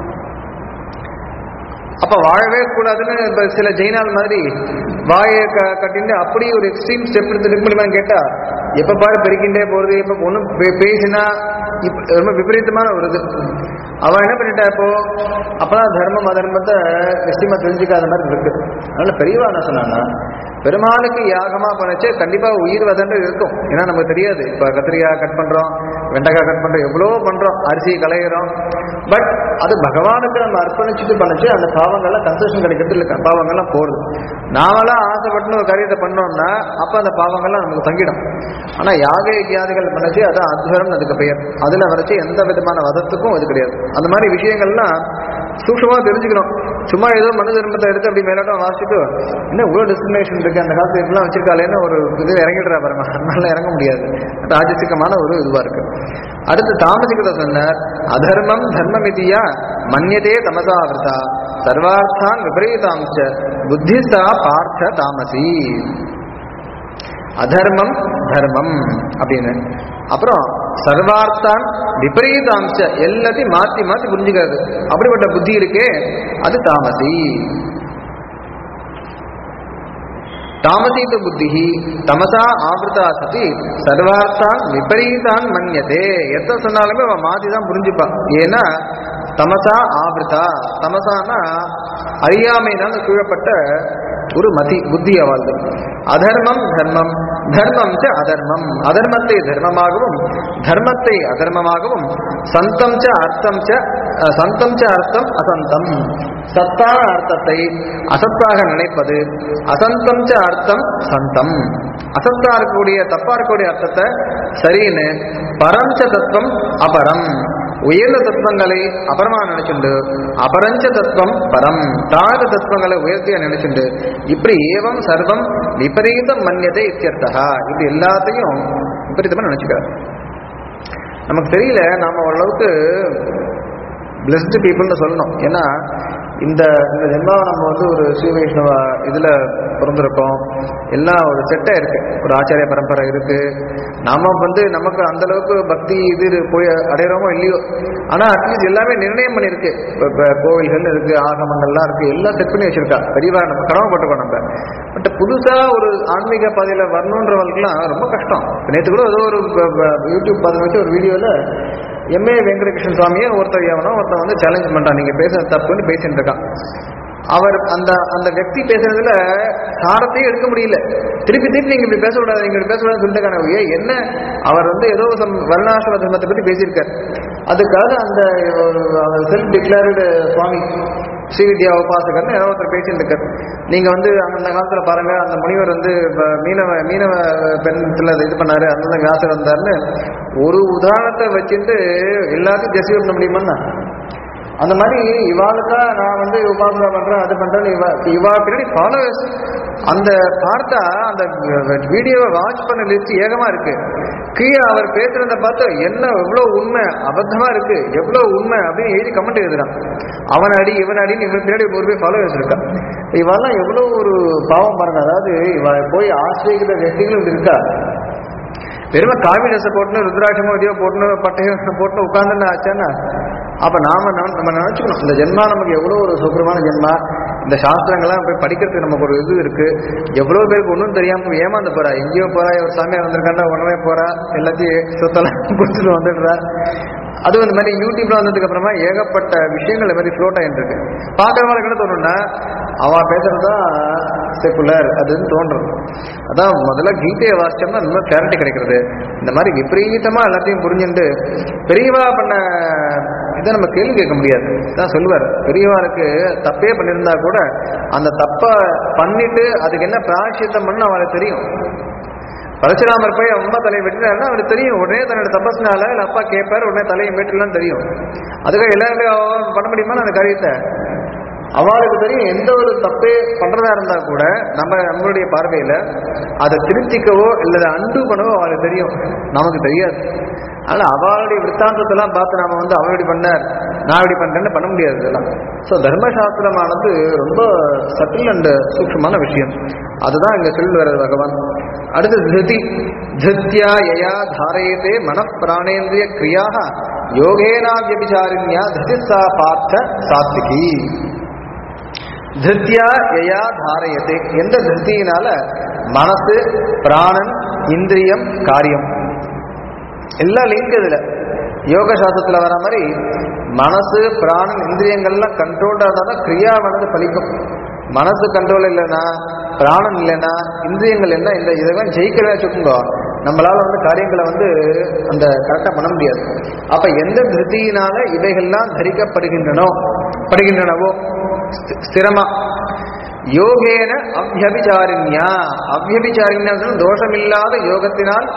அப்ப வாழவே கூடாதுன்னு இப்ப சில ஜெயினால் மாதிரி வாயை க கட்டிட்டு அப்படி ஒரு எக்ஸ்ட்ரீம் ஸ்டெப் எடுத்து இருக்க முடியுமான்னு கேட்டா எப்ப பாரு பெருக்கின்றே போறது எப்ப ஒன்றும் பேசினா இப்ப ரொம்ப விபரீதமான ஒரு இது அவன் என்ன பண்ணிட்டா இப்போ அப்பதான் தர்மம் அதர்மத்தை நிச்சயமா தெரிஞ்சுக்காத மாதிரி இருக்கு அதனால பெரியவா என்ன சொன்னான்னா பெருமாளுக்கு யாகமா பண்ணச்சு கண்டிப்பா உயிர் வதன்று இருக்கும் ஏன்னா நமக்கு தெரியாது இப்ப கத்திரிக்காய் கட் பண்றோம் வெண்டைக்காய் கட் பண்றோம் எவ்வளவோ பண்றோம் அரிசி களையிறோம் பட் அது பகவானுக்கு நம்ம அர்ப்பணிச்சுட்டு பண்ணச்சு அந்த பாவங்கள்லாம் கன்செஷன் கிடைக்கிறது இல்லை பாவங்கள்லாம் போகுது நாமெல்லாம் ஆசைப்பட்டு ஒரு காரியத்தை பண்ணோம்னா அப்ப அந்த பாவங்கள்லாம் நமக்கு தங்கிடும் ஆனா யாக யஜ்யாதிகள் பண்ணச்சு அதான் அத்வரம் அதுக்கு பெயர் அதுல வரைச்சு எந்த விதமான வதத்துக்கும் அது கிடையாது அந்த மாதிரி விஷயங்கள்லாம் சூக்ஷமா தெரிஞ்சுக்கணும் சும்மா ஏதோ மனு தர்மத்தை எடுத்து அப்படி மேலோட்டம் வாசிச்சுட்டு என்ன இவ்வளோ டிஸ்கிரிமினேஷன் இருக்கு அந்த காலத்துல இப்படிலாம் வச்சிருக்காளேன்னு ஒரு இது இறங்கிடுறா பாருங்க அதனால இறங்க முடியாது ராஜசிகமான ஒரு இதுவா இருக்கு அடுத்து தாமசிகத சொன்னார் அதர்மம் தர்மமிதியா மன்யதே தமசாவிரதா சர்வார்த்தான் விபரீதாம்ச புத்திஸ்தா பார்த்த தாமசி அதர்மம் தர்மம் அப்படின்னு அப்புறம் சர்வார்த்தான் விபரீதாம்ச எல்லாத்தையும் மாத்தி மாத்தி புரிஞ்சுக்கிறது அப்படிப்பட்ட புத்தி இருக்கே அது தாமசி தாமசீத புத்தி தமசா ஆவிரதா சதி சர்வார்த்தான் விபரீதான் மன்யதே எத்த சொன்னாலுமே அவன் மாத்தி தான் புரிஞ்சுப்பான் ஏன்னா தமசா ஆவிரதா தமசானா அறியாமையினால் சூழப்பட்ட ஒரு மதி புத்தி அவள்து அதர்மம் தர்மம் தர்மம் ச அதர்மம் அதர்மத்தை தர்மமாகவும் தர்மத்தை அதர்மமாகவும் சந்தம் ச அர்த்தம் ச அஹ், சந்தம் ச அர்த்தம் அசந்தம் சத்தான அர்த்தத்தை அசத்தாக நினைப்பது அசந்தம் ச அர்த்தம் சந்தம் அசத்தா இருக்கக்கூடிய தப்பா இருக்கக்கூடிய அர்த்தத்தை சரின்னு பரஞ்ச தத்துவம் அபரம் உயர்ந்த தத்துவங்களை அபரமா நினைச்சுண்டு அபரஞ்ச தத்துவம் பரம் தாழ்ந்த தத்துவங்களை உயர்த்தியா நினைச்சுண்டு இப்படி ஏவம் சர்வம் விபரீதம் மன்யதை இத்தியர்த்தகா இப்படி எல்லாத்தையும் விபரீதமா நினைச்சுக்கிறார் நமக்கு தெரியல நாம ஓரளவுக்கு பிளஸ்டு பீப்புள்னு சொல்லணும் ஏன்னா இந்த இந்த ஜென்மாவை நம்ம வந்து ஒரு ஸ்ரீ வைஷ்ணவ இதில் பிறந்திருக்கோம் எல்லாம் ஒரு செட்டாக இருக்கு ஒரு ஆச்சாரிய பரம்பரை இருக்கு நாம வந்து நமக்கு அந்த அளவுக்கு பக்தி இது இரு- போய் அடையிறோமோ இல்லையோ ஆனால் அட்லீஸ்ட் எல்லாமே நிர்ணயம் பண்ணியிருக்கு இப்போ இப்போ கோவில்கள் இருக்கு ஆகமங்கள்லாம் இருக்கு எல்லாம் செட் பண்ணி வச்சிருக்கா பெரியவா நம்ம கடமைப்பட்டுக்கோம் நம்ம பட் புதுசாக ஒரு ஆன்மீக பாதையில் வரணுன்றவங்களுக்குலாம் ரொம்ப கஷ்டம் நேற்று கூட ஏதோ ஒரு ப- ப- யூடியூப் பார்த்து வச்சு ஒரு வீடியோவில் எம்ஏ வெங்கடகிருஷ்ணன் சுவாமியை ஒருத்தர் எவனோ ஒருத்தன் வந்து சேலஞ்ச் பண்றான் நீங்க பேசுறது தப்புன்னு பேசிட்டு இருக்கான் அவர் அந்த அந்த व्यक्ति பேசுறதுல சாரத்தையும் எடுக்க முடியல திருப்பி திருப்பி நீங்க இப்படி பேசக்கூடாது நீங்க இப்படி பேசக்கூடாதுன்னு சொல்லிட்டு ஏன் என்ன அவர் வந்து ஏதோ some வர்ணாசிரம தர்மத்தை பத்தி பேசியிருக்கார் அதுக்காக அந்த செல்ஃப் டிக்ளேர்டு சுவாமி ஸ்ரீவித்யா உபாசகர்னு ஏதோ ஒருத்தர் பேசிட்டு இருக்கார் நீங்க வந்து அந்த காலத்துல பாருங்க அந்த முனிவர் வந்து இப்ப மீனவ மீனவ பெண்ல இது பண்ணாரு அந்த வியாசர் வந்தாருன்னு ஒரு உதாரணத்தை வச்சுட்டு எல்லாத்தையும் ஜெஸ்டிஃபை பண்ண முடியுமா அந்த மாதிரி இவாளுக்கா நான் வந்து உபாசனை பண்றேன் அது பண்றேன்னு இவா இவா பின்னாடி ஃபாலோவர்ஸ் அந்த பார்த்தா அந்த வீடியோவை வாட்ச் பண்ண லிஸ்ட் ஏகமா இருக்கு கீழே அவர் பேசுறத பார்த்து என்ன எவ்வளவு உண்மை அபத்தமா இருக்கு எவ்வளவு உண்மை அப்படின்னு எழுதி கமெண்ட் எழுதுறான் அவன் அடி இவன் அடின்னு இவன் பின்னாடி ஒரு பேர் ஃபாலோவர்ஸ் இருக்கா இவெல்லாம் எவ்வளவு ஒரு பாவம் பாருங்க அதாவது இவ போய் ஆசிரியக்கிற வெற்றிகளும் இப்படி இருக்கா வெறும காவி ட்ரெஸ் போட்டுன்னு ருத்ராட்சமோ இதையோ போட்டுன்னு பட்டையும் போட்டுன்னு உட்காந்துன்னு ஆச்சான்னா அப்ப நாம நம்ம நம்ம நினைச்சுக்கணும் இந்த ஜென்மா நமக்கு எவ்வளவு ஒரு சுகரமான ஜென்மா இந்த சாஸ்திரங்கள்லாம் போய் படிக்கிறதுக்கு நமக்கு ஒரு இது இருக்கு எவ்வளவு பேருக்கு ஒன்றும் தெரியாம ஏமாந்து போறா எங்கேயோ போறா ஒரு சாமியார் வந்திருக்காண்டா உடனே போறா எல்லாத்தையும் சொத்தெல்லாம் குடிச்சிட்டு வந்துடுறா அதுவும் இந்த மாதிரி யூடியூப்ல வந்ததுக்கு அப்புறமா ஏகப்பட்ட விஷயங்கள் இந்த மாதிரி ஃப்ளோட் ஆகிட்டு இருக்கு பார்க்கறவங்களுக்கு என்ன தோணும்னா அவன் பேசுறதுதான் செக்குலர் அதுன்னு தோன்றும் அதான் முதல்ல கீதையை வாசிச்சோம்னா இன்னும் கிளாரிட்டி கிடைக்கிறது இந்த மாதிரி விபரீதமா எல்லாத்தையும் புரிஞ்சுட்டு பெரியவா பண்ண இதை நம்ம கேள்வி கேட்க முடியாது தான் சொல்லுவார் பெரியவாருக்கு தப்பே பண்ணியிருந்தா கூட அந்த தப்பை பண்ணிட்டு அதுக்கு என்ன பிராயசித்தம் பண்ணு அவளுக்கு தெரியும் பரசுராமர் போய் அம்மா தலையை வெட்டினாருன்னா அவருக்கு தெரியும் உடனே தன்னோட தபஸ்னால இல்ல அப்பா கேட்பாரு உடனே தலையை வெட்டலாம் தெரியும் அதுக்காக எல்லாரும் பண்ண முடியுமா அந்த காரியத்தை அவளுக்கு தெரியும் எந்த ஒரு தப்பே பண்றதா இருந்தா கூட நம்ம நம்மளுடைய பார்வையில அதை திருத்திக்கவோ இல்ல அண்டு பண்ணவோ அவளுக்கு தெரியும் நமக்கு தெரியாது ஆனா அவளுடைய விற்த்தாந்தத்தெல்லாம் பார்த்து நாம வந்து அவன் இப்படி பண்ணார் நான் இப்படி பண்றேன்னு பண்ண முடியாது இதெல்லாம் ஸோ தர்மசாஸ்திரமானது ரொம்ப சட்டில் அண்ட் சூக்ஷமான விஷயம் அதுதான் இங்க சொல்லி வர்றது பகவான் அடுத்து திருதி திருத்தியா யயா தாரயத்தே மனப்பிராணேந்திரிய கிரியாக யோகேனா வியபிச்சாரிண்யா திருதிசா பார்த்த சாத்விகி திருத்தியா யயா தாரயத்தே எந்த திருத்தியினால மனசு பிராணன் இந்திரியம் காரியம் எல்லாம் லிங்க் இதுல யோக சாஸ்திரத்துல வர மாதிரி மனசு பிராணன் இந்திரியங்கள்லாம் கண்ட்ரோல்டா இருந்தால் தான் கிரியாவானது பலிக்கும் மனசு கண்ட்ரோல் இல்லைன்னா பிராணன் இல்லைன்னா இந்திரியங்கள் என்ன இந்த இதெல்லாம் ஜெயிக்கவே வச்சுக்கோங்க நம்மளால வந்து காரியங்களை வந்து அந்த கரெக்டாக பண்ண முடியாது அப்ப எந்த திருப்தியினால இவைகள்லாம் தரிக்கப்படுகின்றனோ படுகின்றனவோ ஸ்தி- ஸ்திரமா யோகேன அவ்யபிச்சாரிண்யா அவ்யபிச்சாரிண்யா தோஷமில்லாத யோகத்தினால்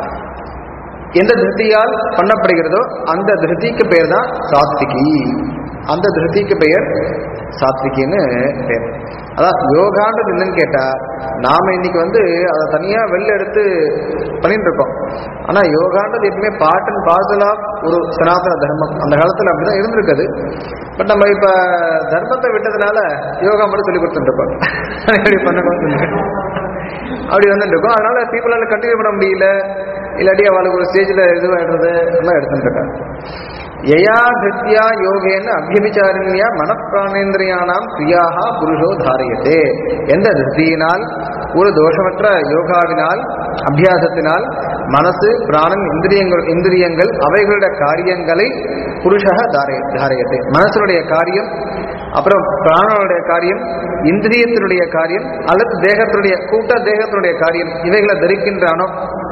எந்த திருப்தியால் பண்ணப்படுகிறதோ அந்த திருப்திக்கு பெயர் தான் சாத்விகி அந்த திருப்திக்கு பெயர் சாத்விகின்னு பேர் அதான் யோகான்றது என்னன்னு கேட்டா நாம இன்னைக்கு வந்து அதை தனியா வெளில எடுத்து பண்ணிட்டு இருக்கோம் ஆனா யோகான்றது எப்பவுமே பார்ட் அண்ட் பார்சல் ஆஃப் ஒரு சனாதன தர்மம் அந்த காலத்துல அப்படிதான் இருந்திருக்குது பட் நம்ம இப்ப தர்மத்தை விட்டதுனால யோகா மட்டும் சொல்லி கொடுத்துட்டு இருக்கோம் எப்படி பண்ணணும்னு சொல்லி. அப்படி வந்துட்டு இருக்கோம் அதனால பீப்புளால கண்டினியூ பண்ண முடியல இல்லாட்டி அவளுக்கு ஒரு ஸ்டேஜில் இதுவாகிடுறது எல்லாம் எடுத்துட்டு இருக்காங்க யயா திருத்தியா யோகேன அபியபிச்சாரிணியா மனப்பிராணேந்திரியானாம் கிரியாக புருஷோ தாரியத்தே எந்த திருப்தியினால் ஒரு தோஷமற்ற யோகாவினால் அபியாசத்தினால் மனசு பிராணன் இந்திரியங்கள் இந்திரியங்கள் அவைகளுடைய காரியங்களை புருஷக தாரிய தாரியத்தை மனசனுடைய காரியம் அப்புறம் பிராணனுடைய காரியம் இந்திரியத்தினுடைய காரியம் அல்லது தேகத்தினுடைய கூட்ட தேகத்தினுடைய காரியம் இவைகளை தரிக்கின்றானோ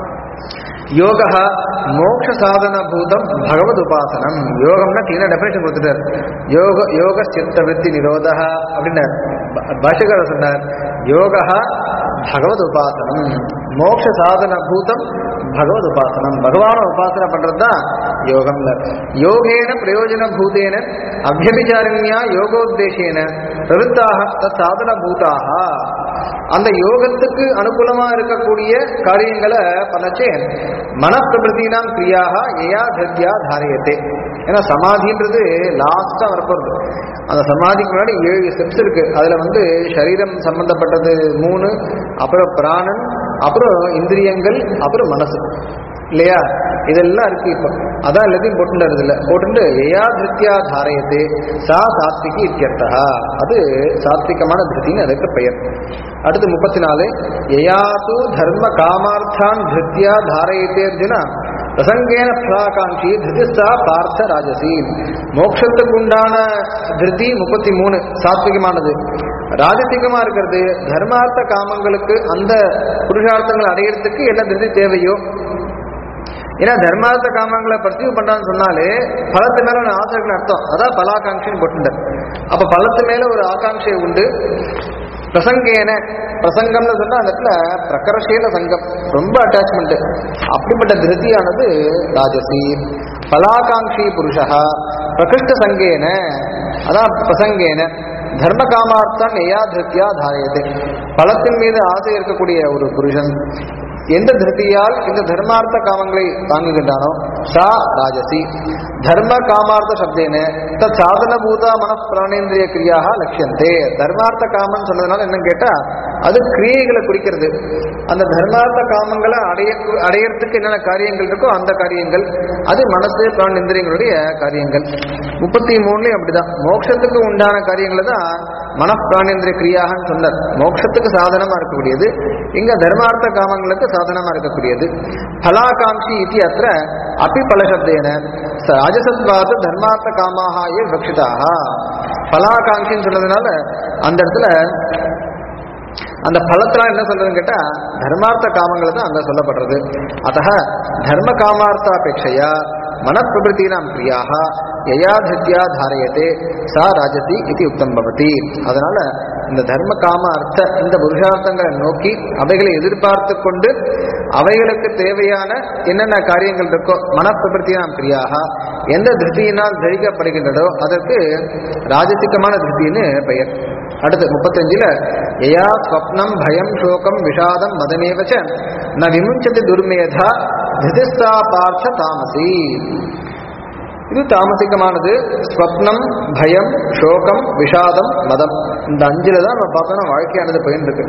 யோக மோட்ச சாதன பூதம் பகவத் உபாசனம் யோகம்னா கிளீனா டெஃபினேஷன் கொடுத்துட்டார் யோக யோக சித்த விருத்தி நிரோத அப்படின்னு பாஷகர் சொன்னார் யோக பகவத் உபாசனம் மோட்ச சாதன பூதம் பகவத் உபாசனம் பகவான உபாசனை பண்றது தான் யோகம்ல யோகேன பிரயோஜன பூதேன அபியபிச்சாரண்யா யோகோத்தேசேன பிரவృత్தாக தத் சாதன பூதாக அந்த யோகத்துக்கு அனுகூலமா இருக்கக்கூடிய காரியங்களை பண்ணச்சே மனப்பிரபத்தினாம் கிரியாக ஏயா தத்யா தாரியத்தே ஏன்னா சமாதின்றது லாஸ்டா வரப்போறது அந்த சமாதிக்கு முன்னாடி ஏழு ஸ்டெப்ஸ் இருக்கு அதுல வந்து சரீரம் சம்பந்தப்பட்டது மூணு அப்புறம் பிராணன் அப்புறம் இந்திரியங்கள் அப்புறம் மனசு இல்லையா இதெல்லாம் இருக்கு இப்போ அதான் எல்லாத்தையும் போட்டுட்டு இல்லை போட்டுட்டு ஏயா திருத்தியா தாரயத்தே சா சாத்விகி இத்தியர்த்தா அது சாத்விகமான திருத்தின்னு அதுக்கு பெயர் அடுத்து முப்பத்தி நாலு யயாது தர்ம காமார்த்தான் திருத்தியா தாரயத்தே அர்ஜுனா பிரசங்கேன பலாகாங்கி திருதிஸ்தா பார்த்த ராஜசி மோட்சத்துக்கு உண்டான திருதி முப்பத்தி மூணு சாத்விகமானது ராஜசிகமா இருக்கிறது தர்மார்த்த காமங்களுக்கு அந்த புருஷார்த்தங்கள் அடையிறதுக்கு என்ன திருதி தேவையோ ஏன்னா தர்மார்த்த காமங்களை பர்சீவ் பண்றான்னு சொன்னாலே பலத்து மேல ஒரு ஆசை இருக்குன்னு அர்த்தம் அதான் பலாகாங்ஷின்னு போட்டுட்டார் அப்ப பலத்து மேல ஒரு ஆகாங்ஷை உண்டு பிரசங்கேன பிரசங்கம்னு சொன்னா அந்த இடத்துல பிரகர்ஷேன சங்கம் ரொம்ப அட்டாச்மெண்ட் அப்படிப்பட்ட திருத்தியானது ராஜசி பலாகாங்ஷி புருஷா பிரகிருஷ்ட சங்கேன அதான் பிரசங்கேன தர்ம காமார்த்தம் நெய்யா திருத்தியா தாரியது பலத்தின் மீது ஆசை இருக்கக்கூடிய ஒரு புருஷன் எந்த திருத்தியால் இந்த தர்மார்த்த காமங்களை தாங்குகின்றானோ சா ராஜசி தர்ம காமார்த்த சப்தேன தத் சாதனபூதா மன பிராணேந்திரிய கிரியாக லட்சியந்தே தர்மார்த்த காமன் சொன்னதுனால என்னன்னு கேட்டா அது கிரியைகளை குறிக்கிறது அந்த தர்மார்த்த காமங்களை அடைய அடையறதுக்கு என்னென்ன காரியங்கள் இருக்கோ அந்த காரியங்கள் அது மனசு பிராண இந்திரியங்களுடைய காரியங்கள் முப்பத்தி மூணுலயும் அப்படிதான் மோட்சத்துக்கு உண்டான காரியங்களை தான் மன பிராணேந்திரிய கிரியாகன்னு சொன்னார் மோட்சத்துக்கு சாதனமா இருக்கக்கூடியது இங்க தர்மார்த்த காமங்களுக்கு சாதனமா இருக்கக்கூடியது பலாகாங்ஷி இது அத்த அப்பி பலசப்தேன ராஜசத்வாத தர்மார்த்த காமாக ஏ விவக்ஷிதாக பலாகாங்கின்னு சொன்னதுனால அந்த இடத்துல அந்த பலத்தினால் என்ன சொல்றதுன்னு கேட்டா தர்மார்த்த காமங்கள் தான் அங்க சொல்லப்படுறது அத்த தர்ம காமார்த்தாபேட்சையா மனப்பிரபத்தினாம் கிரியாக யயா திருத்தியா தாரயத்தே சா ராஜதி இது யுக்தம் பவதி அதனால இந்த தர்ம காம அர்த்த இந்த புருஷார்த்தங்களை நோக்கி அவைகளை எதிர்பார்த்து கொண்டு அவைகளுக்கு தேவையான என்னென்ன காரியங்கள் இருக்கோ மனப்பிரபத்தினாம் கிரியாக எந்த திருப்தியினால் தரிக்கப்படுகின்றதோ அதற்கு ராஜசிகமான திருப்தின்னு பெயர் அடுத்து முப்பத்தஞ்சுல யயா ஸ்வப்னம் பயம் சோகம் விஷாதம் மதமேவச்ச ந விமுஞ்சதி துர்மேதா திருதிஸ்தா பார்த்த தாமசி இது தாமசிகமானது ஸ்வப்னம் பயம் சோகம் விஷாதம் மதம் இந்த அஞ்சுல தான் நம்ம பார்த்தோம்னா வாழ்க்கையானது போயின்னு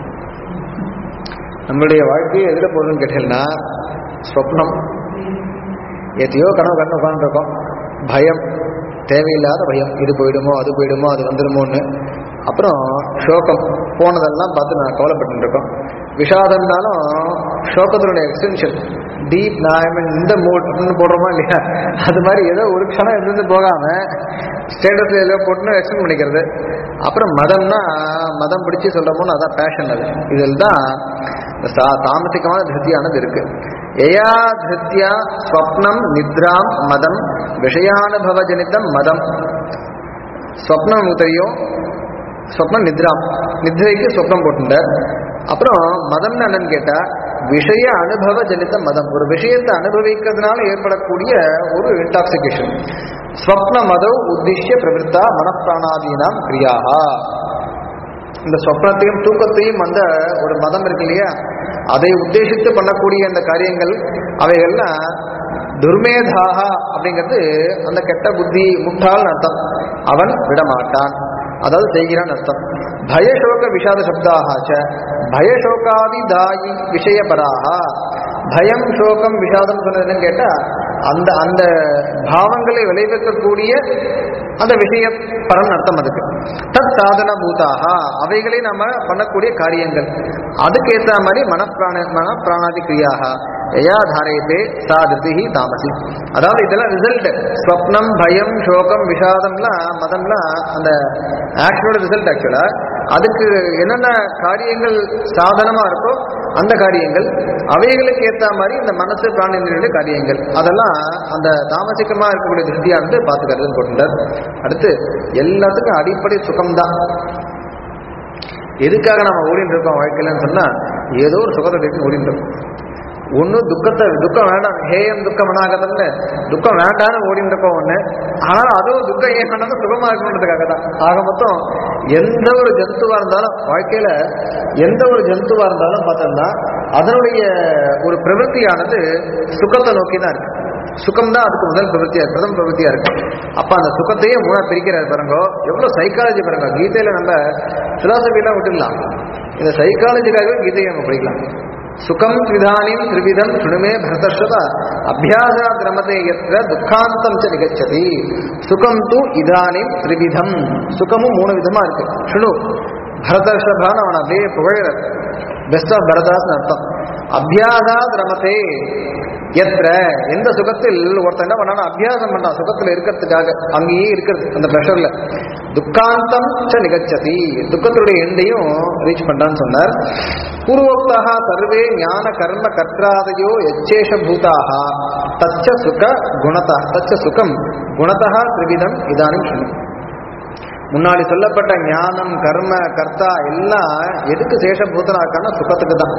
நம்மளுடைய வாழ்க்கையை எதிர போகுதுன்னு கேட்டீங்கன்னா ஸ்வப்னம் எத்தையோ கனவு கண்ணு உட்காந்துருக்கோம் பயம் தேவையில்லாத பயம் இது போயிடுமோ அது போயிடுமோ அது வந்துடுமோன்னு அப்புறம் சோகம் போனதெல்லாம் பார்த்து நான் கவலைப்பட்டு இருக்கோம் விஷாதம்னாலும் சோகத்தினுடைய எக்ஸ்டென்ஷன் டீப் நான் இந்த மூட் அப்படின்னு போடுறோமா இல்லையா அது மாதிரி ஏதோ ஒரு க்ஷணம் இருந்து போகாம ஸ்டேட்டஸ்ல ஏதோ போட்டுன்னு எக்ஸ்டென்ட் பண்ணிக்கிறது அப்புறம் மதம்னா மதம் பிடிச்சி சொல்றோமோன்னு அதான் பேஷன் அது இதில் தான் சா- தாமசிகமான திருப்தியானது இருக்கு எயா திருப்தியா ஸ்வப்னம் நித்ராம் மதம் விஷயானுபவஜனிதம் மதம் ஸ்வப்னம் நமக்கு தெரியும் ஸ்வப்னம் நித்ராம் நித்ரைக்கு ஸ்வப்னம் போட்டுட்டார் அப்புறம் மதம்னு என்னன்னு கேட்டா விஷய அனுபவ ஜனித மதம் ஒரு விஷயத்தை அனுபவிக்கிறதுனால ஏற்படக்கூடிய ஒரு இன்டாக்சிகேஷன் ஸ்வப்ன மதம் உத்திஷ்ய பிரவருத்தா மனப்பிராணாதீனாம் கிரியாகா இந்த சொப்னத்தையும் தூக்கத்தையும் அந்த ஒரு மதம் இருக்கு இல்லையா அதை உத்தேசித்து பண்ணக்கூடிய அந்த காரியங்கள் அவைகள்லாம் துர்மேதாகா அப்படிங்கிறது அந்த கெட்ட புத்தி முட்டாள்னு அர்த்தம் அவன் விடமாட்டான் அதாவது செய்கிறான் அர்த்தம் பயசோக விஷாத சப்தாகாச்ச பயசோகாதி தாயி விஷயபராக பயம் சோகம் விஷாதம் சொன்னதுன்னு கேட்டா அந்த அந்த பாவங்களை விளைவிக்கக்கூடிய அந்த விஷய பரன் அர்த்தம் அதுக்கு தத் சாதன பூதாக அவைகளை நம்ம பண்ணக்கூடிய காரியங்கள் அதுக்கேற்ற மாதிரி மனப்பிராண மனப்பிராணாதி கிரியாக எயா தாரயத்தே சா திருதி தாமசி அதாவது இதெல்லாம் ரிசல்ட் ஸ்வப்னம் பயம் சோகம் விஷாதம்லாம் மதம்லாம் அந்த ஆக்ஷனோட ரிசல்ட் ஆக்சுவலா அதுக்கு என்னென்ன காரியங்கள் சாதனமா இருக்கோ அந்த காரியங்கள் அவைகளுக்கு ஏற்ற மாதிரி இந்த மனசு பிராணேந்திரனுடைய காரியங்கள் அதெல்லாம் அந்த தாமசிகமா இருக்கக்கூடிய திருப்தியானது பார்த்துக்கிறதுன்னு போட்டுட்டார் அடுத்து எல்லாத்துக்கும் அடிப்படை சுகம்தான் எதுக்காக நம்ம ஓடிட்டு இருக்கோம் வாழ்க்கையிலன்னு சொன்னா ஏதோ ஒரு சுகத்தை தேடி ஓடிட்டு இருக்கோம் ஒண்ணு துக்கத்தை துக்கம் வேண்டாம் ஹேயம் துக்கம் வேணாகதல்ல துக்கம் வேண்டாம்னு ஓடிட்டு இருக்கோம் ஒண்ணு ஆனா அதுவும் துக்கம் ஏன் வேண்டாம் சுகமா இருக்கணுன்றதுக்காக தான் ஆக மொத்தம் எந்த ஒரு ஜந்துவா இருந்தாலும் வாழ்க்கையில எந்த ஒரு ஜந்துவா இருந்தாலும் பார்த்தோம்னா அதனுடைய ஒரு பிரவൃத்தியானது சுகத்தை நோக்கி தான் இருக்கு சுகம் தான் அதுக்கு முதல் பிரவൃத்தியா இருக்கு பிரதம பிரவൃத்தியா இருக்கு அப்ப அந்த சுகத்தையே மூணா பிரிக்கிறார் பாருங்க எவ்வளவு சைக்காலஜி பாருங்க கீதையில நம்ம பிலாசபி எல்லாம் விட்டுடலாம் இந்த சைக்காலஜிக்காகவே கீதையை நம்ம படிக்கலாம் சுகம் த்விதானிம் திரிவிதம் சுணுமே பரதர்ஷத அபியாசாத் ரமதே எத்திர துக்காந்தம் ச நிகச்சதி சுகம் து இதானிம் திரிவிதம் சுகமும் மூணு விதமா இருக்கு சுணு பரதர்ஷபான்னு அவன் அப்படியே புகழ பெஸ்ட் ஆஃப் பரதாஸ்னு அர்த்தம் அபியாசாத் ரமதே எத்திர எந்த சுகத்தில் ஒருத்தன் என்ன பண்ணானா அபியாசம் பண்ணான் சுகத்துல இருக்கிறதுக்காக அங்கேயே இருக்கிறது அந்த ப்ரெஷர்ல துக்காந்தம் ச நிகச்சதி துக்கத்துடைய எண்டையும் ரீச் பண்றான்னு சொன்னார் பூர்வோக்தாக சர்வே ஞான கர்ம கர்த்தாதையோ எச்சேஷ பூதாக தச்ச சுக குணதா தச்ச சுகம் குணதா திரிவிதம் இதானும் சொன்னோம் முன்னாடி சொல்லப்பட்ட ஞானம் கர்ம கர்த்தா எல்லாம் எதுக்கு சேஷபூதனா இருக்கான்னா சுகத்துக்கு தான்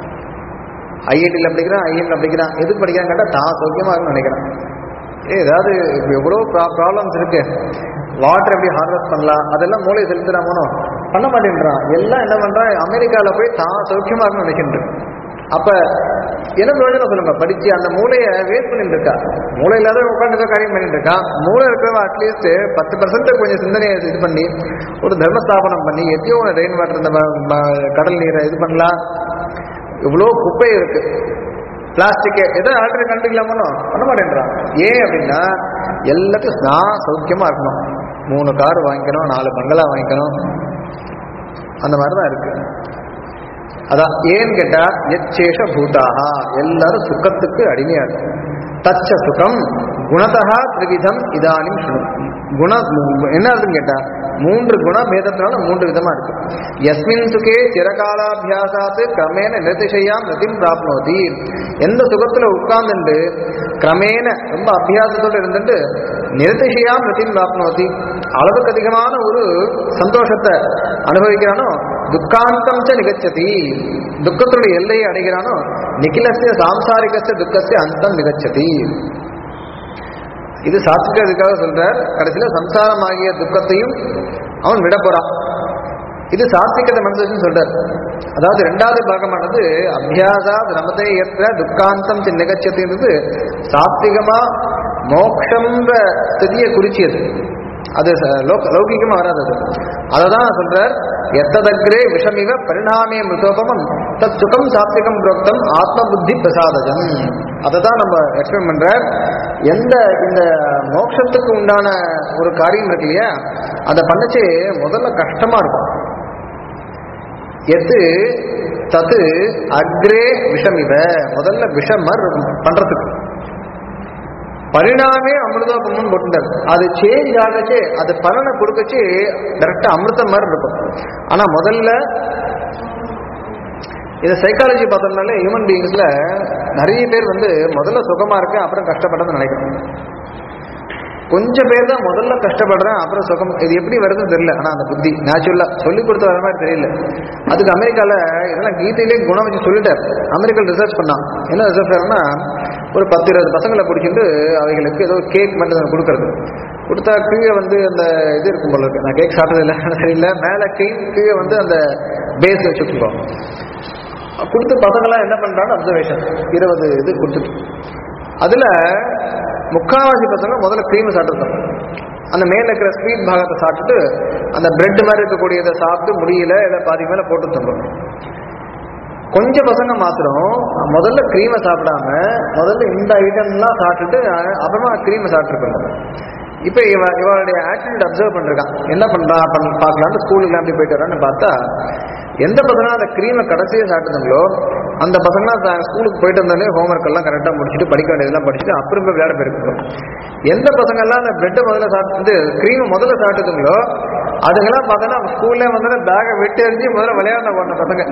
ஐஐடியில் படிக்கிறான் ஐஎம்ல படிக்கிறான் எதுக்கு படிக்கிறான் கேட்டா தான் சௌக்கியமா இருக்குன்னு நினைக்கிறான் ஏ ஏதாவது இப்ப எவ்வளோ ப்ராப்ளம்ஸ் இருக்கு வாட்டர் எப்படி ஹார்வெஸ்ட் பண்ணலாம் அதெல்லாம் மூளை செலுத்துறாமோ பண்ண மாட்டேன்றான் எல்லாம் என்ன பண்றான் அமெரிக்கால போய் தான் சௌக்கியமா இருக்குன்னு நினைக்கின்றேன் அப்ப என்ன பிரயோஜனம் சொல்லுங்க படிச்சு அந்த மூளையை வேஸ்ட் பண்ணிட்டு இருக்கா மூளை இல்லாத உட்காந்து ஏதோ காரியம் பண்ணிட்டு இருக்கான் மூளை இருக்கிறவ அட்லீஸ்ட் பத்து பர்சன்ட் கொஞ்சம் சிந்தனையை இது பண்ணி ஒரு தர்மஸ்தாபனம் பண்ணி எத்தையோ ரெயின் வாட்டர் இந்த ம- ம- கடல் நீரை இது பண்ணலாம் இவ்வளோ குப்பை இருக்கு பிளாஸ்டிக் எதோ ஆல்ரெடி கண்டுக்கலாமோ பண்ண மாட்டேன்றான் ஏன் அப்படின்னா எல்லாத்தையும் நான் சௌக்கியமா இருக்கணும் மூணு கார் வாங்கிக்கணும் நாலு பங்களா வாங்கிக்கணும் அந்த மாதிரி தான் இருக்கு அதான் ஏன்னு கேட்டா எச்சேஷ பூதாக எல்லாரும் சுகத்துக்கு அடிமையா இருக்கு தச்ச சுகம் குணதா திரிவிதம் இதானிம் சுணு குண என்ன இருக்குன்னு கேட்டா மூன்று குண பேதத்தினால மூன்று விதமா இருக்கு எஸ்மின் சுகே சிறகாலாபியாசாத்து கிரமேண நிரதிசையாம் ரதிம் பிராப்னோதி எந்த சுகத்துல உட்கார்ந்துட்டு கிரமேண ரொம்ப அபியாசத்தோட இருந்துட்டு நிரதிசையாம் ரதிம் பிராப்னோதி அளவுக்கு அதிகமான ஒரு சந்தோஷத்தை அனுபவிக்கிறானோ துக்காந்தம் ச நிகச்சதி துக்கத்துடைய எல்லையை அடைகிறானோ நிகிலசிய சாம்சாரிகஸ்ய துக்கசிய அந்தம் நிகச்சதி இது சாத்விகத்துக்காக சொல்றார் கடைசியில சம்சாரமாகிய துக்கத்தையும் அவன் விட போறான் இது சாத்விகத மனசுன்னு சொல்றார் அதாவது ரெண்டாவது பாகமானது அபியாசா ரமதை ஏற்ற துக்காந்தம் சி நிகச்சதுன்றது சாத்விகமா மோக்ஷன்ற ஸ்திதியை குறிச்சியது அது ச- லோக லௌகிகமா வராது அது அதை தான் சொல்றார் எத்ததக்ரே விஷமிவ பரிணாமே மிருதோபமம் தத் சுகம் சாத்விகம் புரோக்தம் ஆத்ம புத்தி பிரசாதஜம் அதை தான் நம்ம எக்ஸ்பிளைன் பண்றார் எந்த இந்த மோட்சத்துக்கு உண்டான ஒரு காரியம் இருக்கு இல்லையா அதை பண்ணச்சே முதல்ல கஷ்டமா இருக்கும் எது தத்து அக்ரே விஷமிவ முதல்ல விஷமர் பண்றதுக்கு பரிணாமே அமிர்தோபமம் போட்டுட்டார் அது சேஞ்ச் ஆகச்சே அது பலனை கொடுக்கச்சு கரெக்டா அமிர்தம் மாதிரி இருக்கும் ஆனா முதல்ல இது சைக்காலஜி பார்த்தோம்னாலே ஹியூமன் பீயிங்ஸ்ல நிறைய பேர் வந்து முதல்ல சுகமா இருக்கு அப்புறம் கஷ்டப்பட்டதுன்னு நினைக்கிறோம் கொஞ்சம் பேர் தான் முதல்ல கஷ்டப்படுறேன் அப்புறம் சுகம் இது எப்படி வருதுன்னு தெரியல ஆனா அந்த புத்தி நேச்சுரலா சொல்லி கொடுத்து வர மாதிரி தெரியல அதுக்கு அமெரிக்கால இதெல்லாம் கீதையிலே குணம் வச்சு சொல்லிட்டார் அமெரிக்கன் ரிசர்ச் பண்ணான் என்ன ரிசர்ச் பண்ணா ஒரு பத்து இருபது பசங்களை பிடிச்சிட்டு அவைகளுக்கு ஏதோ கேக் மட்டும் கொடுக்கறது கொடுத்தா கீழே வந்து அந்த இது இருக்கும் போல இருக்கு நான் கேக் சாப்பிட்டது இல்லை தெரியல மேலே கீழ் கீழே வந்து அந்த பேஸ் வச்சுருக்கோம் கொடுத்து பசங்களாம் என்ன பண்றாங்க அப்சர்வேஷன் இருபது இது கொடுத்துட்டு அதுல முக்காவாசி பசங்க முதல்ல க்ரீம் சாப்பிட்டுருந்தோம் அந்த மேல இருக்கிற ஸ்வீட் பாகத்தை சாப்பிட்டுட்டு அந்த பிரெட் மாதிரி இருக்கக்கூடியதை சாப்பிட்டு முடியல இல்லை பாதி மேல போட்டு தந்தோம் கொஞ்சம் பசங்க மாத்திரம் முதல்ல க்ரீமை சாப்பிடாம முதல்ல இந்த ஐட்டம்லாம் சாப்பிட்டுட்டு அஹ், அப்புறமா க்ரீமை சாப்பிட்டுருக்காங்க இப்போ இவ இவளுடைய ஆட்டிடியூட் அப்சர்வ் பண்ணிருக்கான் என்ன பண்றா பண்ண பார்க்கலான்னு ஸ்கூலுக்கு அப்படி போயிட்டு வரான்னு பார்த்தா எந்த பசங்க அந்த க்ரீமை கடைசியாக சாப்பிட்டுங்களோ அந்த பசங்க ஸ்கூலுக்கு போயிட்டு வந்தாலே ஹோம்ஒர்க் எல்லாம் கரெக்டாக முடிச்சுட்டு படிக்க வேண்டியதெல்லாம் படிச்சுட்டு அப்புறம் போய் விளையாட போயிருக்கோம் எந்த பசங்க எல்லாம் அந்த பிரெட்டை முதல்ல சாப்பிட்டு க்ரீமை முதல்ல சாப்பிட்டுங்களோ அதுங்கெல்லாம் பார்த்தோன்னா ஸ்கூல்லே வந்து பேகை விட்டு எறிஞ்சு முதல்ல விளையாட போன பசங்க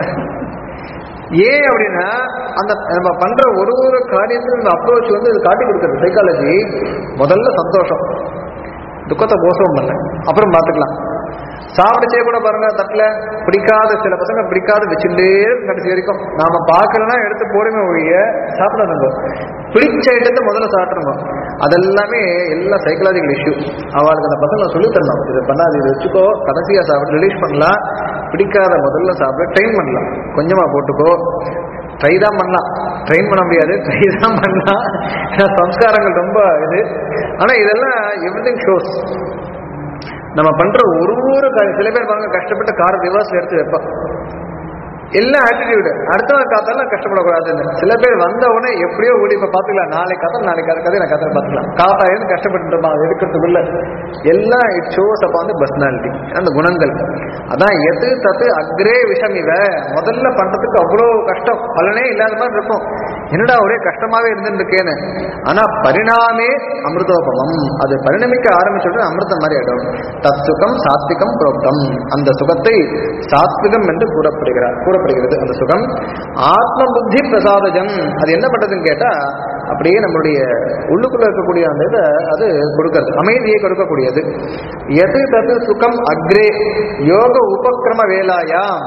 ஏன் அப்படின்னா அந்த நம்ம பண்ற ஒரு ஒரு காரியத்திலும் இந்த அப்ரோச் வந்து இது காட்டி கொடுக்குறது சைக்காலஜி முதல்ல சந்தோஷம் துக்கத்தை போசவும் பண்ணல அப்புறம் பார்த்துக்கலாம் சாப்பிடச்சே கூட பாருங்க தட்டில் பிடிக்காத சில பசங்க பிடிக்காத வச்சுட்டே இருக்கும் கடைசி வரைக்கும் நாம பார்க்கலன்னா எடுத்து போடுங்க ஒழிய சாப்பிடாதுங்க பிடிச்ச ஐட்டத்தை முதல்ல சாப்பிட்ருங்க அதெல்லாமே எல்லாம் சைக்கலாஜிக்கல் இஷ்யூ அவளுக்கு அந்த பசங்களை சொல்லித் தரணும் இது பண்ணாது இது வச்சுக்கோ கடைசியாக சாப்பிட்டு ரிலீஸ் பண்ணலாம் பிடிக்காத முதல்ல சாப்பிட ட்ரெயின் பண்ணலாம் கொஞ்சமா போட்டுக்கோ ட்ரை தான் பண்ணலாம் ட்ரெயின் பண்ண முடியாது ட்ரை தான் பண்ணலாம் ஏன்னா சம்ஸ்காரங்கள் ரொம்ப இது ஆனா இதெல்லாம் எவ்ரி ஷோஸ் நம்ம பண்ற ஒரு ஒரு காரியம் சில பேர் பாருங்க கஷ்டப்பட்டு கார் ரிவர்ஸ் எடுத்து வைப்பா எல்லாம் ஆட்டிடியூடு அடுத்தவங்க காத்தாலும் கஷ்டப்படக்கூடாதுன்னு சில பேர் வந்த உடனே எப்படியோ ஓடி இப்ப பாத்துக்கலாம் நாளைக்கு கதை நாளைக்கு கதை கதை நான் கதை பாத்துக்கலாம் காத்தா இருந்து கஷ்டப்பட்டு இருப்பான் எடுக்கிறதுக்குள்ள எல்லாம் இட் ஷோஸ் அப்ப வந்து பர்சனாலிட்டி அந்த குணங்கள் அதான் எது தத்து அக்ரே விஷம் இவ முதல்ல பண்றதுக்கு அவ்வளோ கஷ்டம் பலனே இல்லாத மாதிரி இருக்கும் என்னடா ஒரே கஷ்டமாவே இருந்துட்டு இருக்கேன்னு ஆனா பரிணாமே அமிர்தோபமம் அது பரிணமிக்க ஆரம்பிச்சுட்டு அமிர்தம் மாதிரி ஆயிடும் தத் சுகம் சாத்விகம் புரோக்தம் அந்த சுகத்தை சாத்விகம் என்று கூறப்படுகிறார் கூறப்படுகிறது அந்த சுகம் ஆத்ம புத்தி பிரசாதஜம் அது என்ன பண்றதுன்னு கேட்டா அப்படியே நம்மளுடைய உள்ளுக்குள்ள இருக்கக்கூடிய அந்த இதை அது கொடுக்கிறது அமைதியை கொடுக்கக்கூடியது எது தது சுகம் அக்ரே யோக உபக்கிரம வேலாயாம்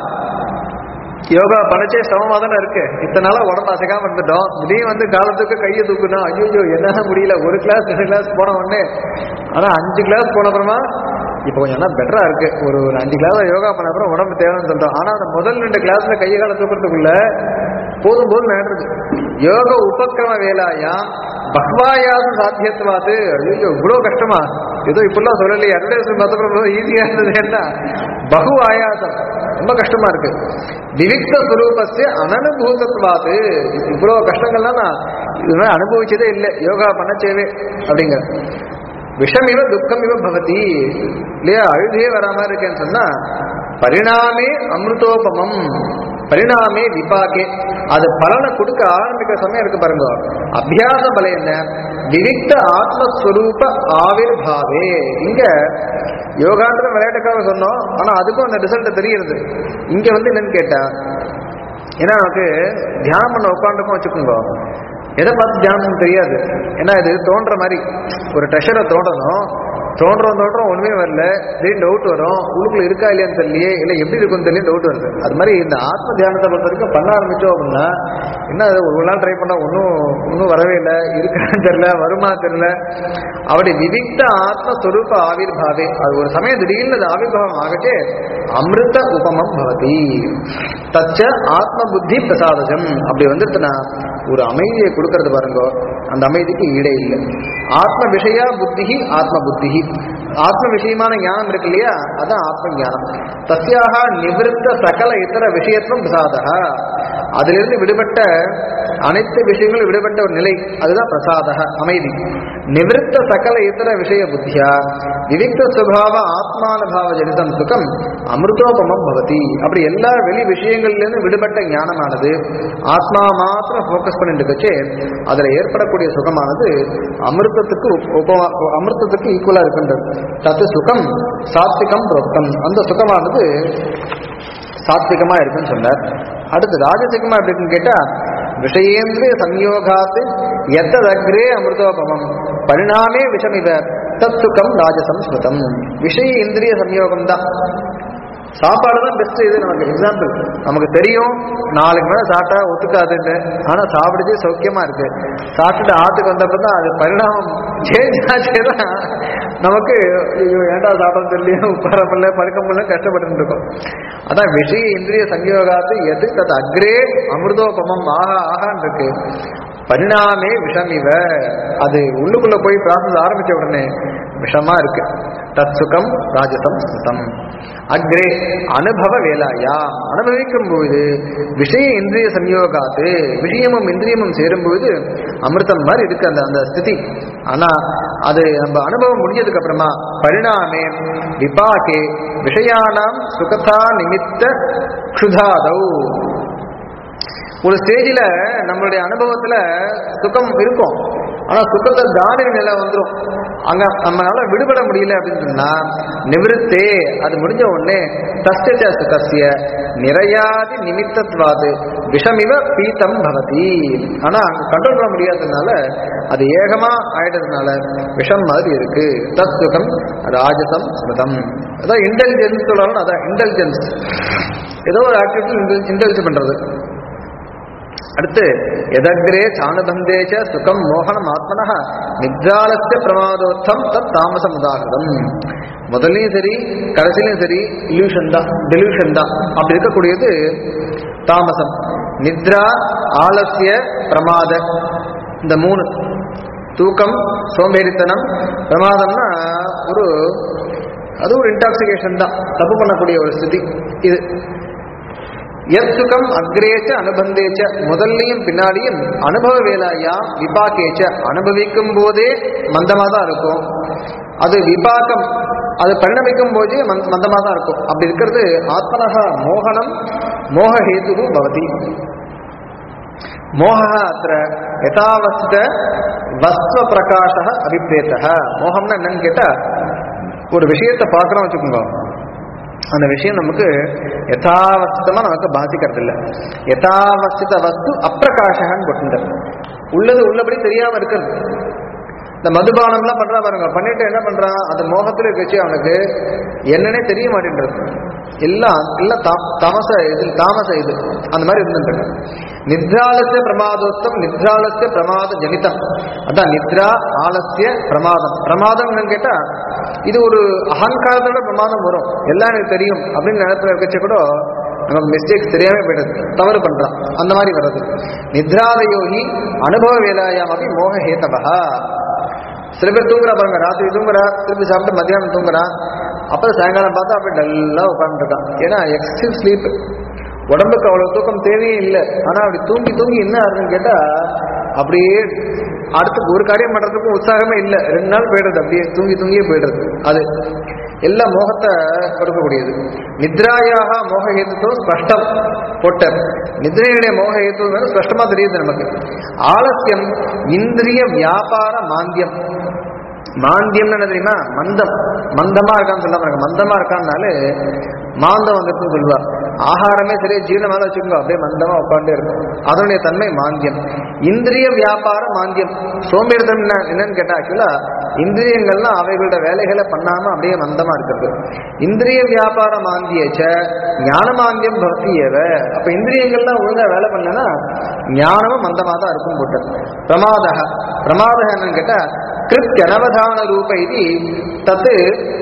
யோகா பண்ணச்சே சமமா தானே இருக்கு இத்தனை நாளா உடம்பு அசைக்காம இருந்துட்டோம் திடீர்னு வந்து காலத்துக்கு கையை தூக்கணும் ஐயோ என்னால முடியல ஒரு கிளாஸ் ரெண்டு கிளாஸ் போன உடனே ஆனா அஞ்சு கிளாஸ் போன அப்புறமா இப்போ கொஞ்சம் என்ன பெட்டரா இருக்கு ஒரு ஒரு அஞ்சு கிளாஸ் யோகா பண்ண அப்புறம் உடம்பு தேவைன்னு சொல்றோம் ஆனா அந்த முதல் ரெண்டு கிளாஸ்ல கையை கால தூக்கிறதுக்குள்ள போதும் போதும் நடந்தது யோக உபக்கிரம வேலாயா பக்வாயாச சாத்தியத்துவாது ஐயோ இவ்வளவு கஷ்டமா ஏதோ இப்பெல்லாம் சொல்லலையே அட்வர்டைஸ்மெண்ட் பார்த்தப்பறம் ஈஸியா இருந்தது என்ன பகு ஆயாசம் ரொம்ப கஷ்டமா இருக்கு விவிக்த சுரூபஸ்ய அனனுபூதத்வாது இவ்வளவு கஷ்டங்கள்லாம் நான் இதுவே அனுபவிச்சதே இல்லை யோகா பண்ணச்சேவே அப்படிங்கிற விஷம் இவ துக்கம் இவ பவதி இல்லையா அழுதே வராம இருக்கேன்னு சொன்னா பரிணாமே அமிர்தோபமம் பரிணாமே விபாகே அது பலனை கொடுக்க ஆரம்பிக்கிற சமயம் இருக்கு பாருங்க அபியாச பலம் என்ன விவிக்த ஆத்மஸ்வரூப ஆவிர்பாவே இங்க யோகான்ற விளையாட்டுக்காக சொன்னோம் ஆனா அதுக்கும் அந்த ரிசல்ட் தெரியுது இங்க வந்து என்னன்னு கேட்டா ஏன்னா நமக்கு தியானம் பண்ண உட்காந்துக்கும் வச்சுக்கோங்க எதை பார்த்து தியானம் தெரியாது ஏன்னா இது தோன்ற மாதிரி ஒரு ட்ரெஷரை தோன்றணும் தோன்றோம் தோன்றோம் ஒண்ணுமே வரல திடீர்னு டவுட் வரும் உள்ளுக்குள்ள இருக்கா இல்லையான்னு தெரியலையே இல்லை எப்படி இருக்குன்னு தெரியல டவுட் வருது அது மாதிரி இந்த ஆத்ம தியானத்தை பொறுத்த வரைக்கும் பண்ண ஆரம்பிச்சோம் அப்படின்னா என்ன அது ஒரு நாள் ட்ரை பண்ணா ஒன்றும் ஒன்றும் வரவே இல்லை இருக்கான்னு தெரியல வருமா தெரியல அவருடைய விவிக்த ஆத்மஸ்வரூப ஆவிர்பாவே அது ஒரு சமயம் திடீர்னு அது ஆவிர்வாவம் ஆகட்டே அமிர்த உபமம் பவதி தச்ச ஆத்ம புத்தி பிரசாதஜம் அப்படி வந்துட்டுனா ஒரு அமைதியை கொடுக்கறது பாருங்க அந்த அமைதிக்கு ஈடே இல்லை ஆத்ம விஷயா புத்தி ஆத்ம புத்தி ஆத்ம விஷயமான ஞானம் இருக்கு இல்லையா அதான் ஆத்ம ஞானம் தஸ்யாக நிவிருத்த சகல இதர விஷயத்துவம் பிரசாதா அதிலிருந்து விடுபட்ட அனைத்து விஷயங்களும் விடுபட்ட ஒரு நிலை அதுதான் பிரசாத அமைதி நிவிருத்த சகல இதர விஷய புத்தியா விவிக்த சுபாவ ஆத்மானுபாவ ஜனிதம் சுகம் அமிர்தோபமம் பவதி அப்படி எல்லா வெளி விஷயங்கள்லேருந்து விடுபட்ட ஞானமானது ஆத்மா மாத்திரம் ஃபோக்கஸ் பண்ணிட்டு இருக்கச்சே அதுல ஏற்படக்கூடிய சுகமானது அமிர்தத்துக்கு உப்- உபமா அமிர்தத்துக்கு ஈக்குவலா இருக்கின்றது தத்து சுகம் சாத்விகம் புரோக்தம் அந்த சுகமானது சாத்விகமா இருக்குன்னு சொன்னார் அடுத்து ராஜசிகமா எப்படி இருக்குன்னு கேட்டா விஷயேந்திரிய சம்யோகாத்து எத்ததக்ரே அமிர்தோபமம் பரிணாமே விஷமிவ தத் சுகம் ராஜசம் ஸ்மிருதம் விஷய இந்திரிய சம்யோகம் தான் சாப்பாடு தான் பெஸ்ட் இது நமக்கு எக்ஸாம்பிள் நமக்கு தெரியும் நாளைக்கு மேலே சாப்பிட்டா ஒத்துக்காதுன்னு ஆனால் சாப்பிடுச்சு சௌக்கியமா இருக்கு சாப்பிட்டுட்டு ஆத்துக்கு வந்தப்ப தான் அது பரிணாமம் சேஞ்ச் ஆச்சுன்னா நமக்கு ஐயோ ஏன்டா சாப்பிட தெரியல உட்கார முடியல படுக்க முடியல கஷ்டப்பட்டு இருக்கோம் அதான் விஷய இந்திரிய சங்கயோகாத்து எது தத் அக்ரே அமிர்தோபமம் ஆஹா ஆகான்னு இருக்கு பரிணாமே விஷமிவ அது உள்ளுக்குள்ள போய் ப்ராசஸ் ஆரம்பிச்ச உடனே விஷமா இருக்கு தத் சுகம் ராஜசம் ஸ்மிருதம் அக்ரே அனுபவ வேலாயா அனுபவிக்கும் பொழுது விஷய இந்திரிய சம்யோகாத்து விஷயமும் இந்திரியமும் சேரும் பொழுது அமிர்தம் மாதிரி இருக்கு அந்த அந்த ஸ்திதி ஆனா அது நம்ம அனுபவம் முடிஞ்சதுக்கு அப்புறமா பரிணாமே விபாகே விஷயானாம் சுகதா நிமித்த க்ஷுதாதௌ ஒரு ஸ்டேஜில் நம்மளுடைய அனுபவத்தில் சுகம் இருக்கும் ஆனால் சுகத்தை தானிய நிலை வந்துடும் அங்கே நம்மளால விடுபட முடியல அப்படின்னு சொன்னா நிவிருத்தே அது முடிஞ்ச உடனே தஸ்ய சுகசிய நிறையாதி நிமித்தத்வாது விஷமிவ பீத்தம் பவதி ஆனால் அங்கே கண்ட்ரோல் பண்ண முடியாததுனால அது ஏகமா ஆயிட்டதுனால விஷம் மாதிரி இருக்கு தத் சுகம் ராஜசம் ஸ்மிருதம் அதான் இன்டெலிஜென்ஸ் சொல்லணும் அதான் இன்டெலிஜென்ஸ் ஏதோ ஒரு ஆக்டிவிட்டி இன்டெலிஜ் பண்றது அடுத்து எதக்ரே சாணுபந்தேச்ச சுகம் மோகனம் ஆத்மன நித்ராலஸ்ய பிரமாதோத்தம் தத் தாமசம் உதாகிருதம் முதல்லையும் சரி கடைசிலையும் சரி இல்யூஷன் தான் டெலியூஷன் தான் அப்படி இருக்கக்கூடியது தாமசம் நித்ரா ஆலசிய பிரமாத இந்த மூணு தூக்கம் சோம்பேறித்தனம் பிரமாதம்னா ஒரு அது ஒரு இன்டாக்சிகேஷன் தான் தப்பு பண்ணக்கூடிய ஒரு ஸ்திதி இது எத்துக்கம் அக்ரேச்ச அனுபந்தேச்ச முதல்லையும் பின்னாடியும் அனுபவ வேலாயா விபாக்கேச்ச அனுபவிக்கும் போதே மந்தமாக தான் இருக்கும் அது விபாக்கம் அது பரிணமிக்கும் போதே மந்த மந்தமாக தான் இருக்கும் அப்படி இருக்கிறது ஆத்மனக மோகனம் மோகஹேது பவதி மோக அத்த யதாவஸ்த வஸ்வ பிரகாஷ அபிப்ரேத்த மோகம்னா என்னன்னு கேட்டா ஒரு விஷயத்தை பார்க்குறோம் வச்சுக்கோங்க அந்த விஷயம் நமக்கு யதாவஸ்தமா நமக்கு பாதிக்கிறது இல்லை யதாவஸ்தித வஸ்து அப்பிரகாஷகன்னு போட்டுட்டார் உள்ளது உள்ளபடி தெரியாம இருக்கிறது இந்த மதுபானம்லாம் பண்றா பாருங்க பண்ணிட்டு என்ன பண்றான் அந்த மோகத்துல வச்சு அவனுக்கு என்னன்னே தெரிய மாட்டேன்றது எல்லாம் எல்லாம் தா- தாமச இது தாமச இது அந்த மாதிரி இருந்துட்டு நித்ராலசிய பிரமாதோத்தம் நித்ராலசிய பிரமாத ஜனிதம் அதான் நித்ரா ஆலசிய பிரமாதம் பிரமாதம் என்னன்னு கேட்டா இது ஒரு அகங்காரத்தோட பிரமாதம் வரும் எல்லாம் எனக்கு தெரியும் அப்படின்னு நினைத்துல வச்ச கூட நமக்கு மிஸ்டேக்ஸ் தெரியாம போயிடுது தவறு பண்றான் அந்த மாதிரி வர்றது நித்ராதயோகி அனுபவ வேலாயாம் அப்படி மோக ஹேதவா சில பேர் தூங்குறா பாருங்க ராத்திரி தூங்குறா திருப்பி சாப்பிட்டு மத்தியானம் தூங்குறா அப்புறம் சாயங்காலம் பார்த்தா அப்படியே டல்லா உட்காந்துருக்கான் ஏன்னா எக்ஸசிவ் ஸ்லீப் உடம்புக்கு அவ்வளவு தூக்கம் தேவையே இல்லை ஆனா அப்படி தூங்கி தூங்கி என்ன ஆகுதுன்னு கேட்டா அப்படியே அடுத்து ஒரு காரியம் பண்றதுக்கும் உற்சாகமே இல்லை ரெண்டு நாள் போயிடுறது அப்படியே தூங்கி தூங்கியே போயிடுறது அது எல்லாம் மோகத்தை கொடுக்கக்கூடியது நித்ராயாக மோக ஹேத்துவோ ஸ்பஷ்டம் போட்டர் நித்ரையுடைய மோக ஹேத்து ஸ்பஷ்டமா தெரியுது நமக்கு ஆலசியம் இந்திரிய வியாபார மாந்தியம் மாந்தியம்னு என்ன தெரியுமா மந்தம் மந்தமா இருக்கான்னு சொல்ல பாருங்க மந்தமா இருக்கான்னாலே மாந்தம் வந்துருக்குன்னு சொல்லுவா ஆகாரமே சரியா ஜீரணமாக வச்சுக்கோங்க அப்படியே மந்தமா உட்காண்டே இருக்கும் அதனுடைய தன்மை மாந்தியம் இந்திரிய வியாபார மாந்தியம் சோம்பேறித்தனம் என்ன என்னன்னு கேட்டா ஆக்சுவலா இந்திரியங்கள்லாம் அவைகளோட வேலைகளை பண்ணாம அப்படியே மந்தமா இருக்கிறது இந்திரிய வியாபார மாந்தியச்ச ஞான மாந்தியம் பக்தி ஏவ அப்ப இந்திரியங்கள்லாம் ஒழுங்கா வேலை பண்ணலன்னா ஞானமும் மந்தமா தான் இருக்கும் போட்டு பிரமாதக பிரமாதக என்னன்னு கேட்டா கிருத் அனவதான ரூப இது தத்து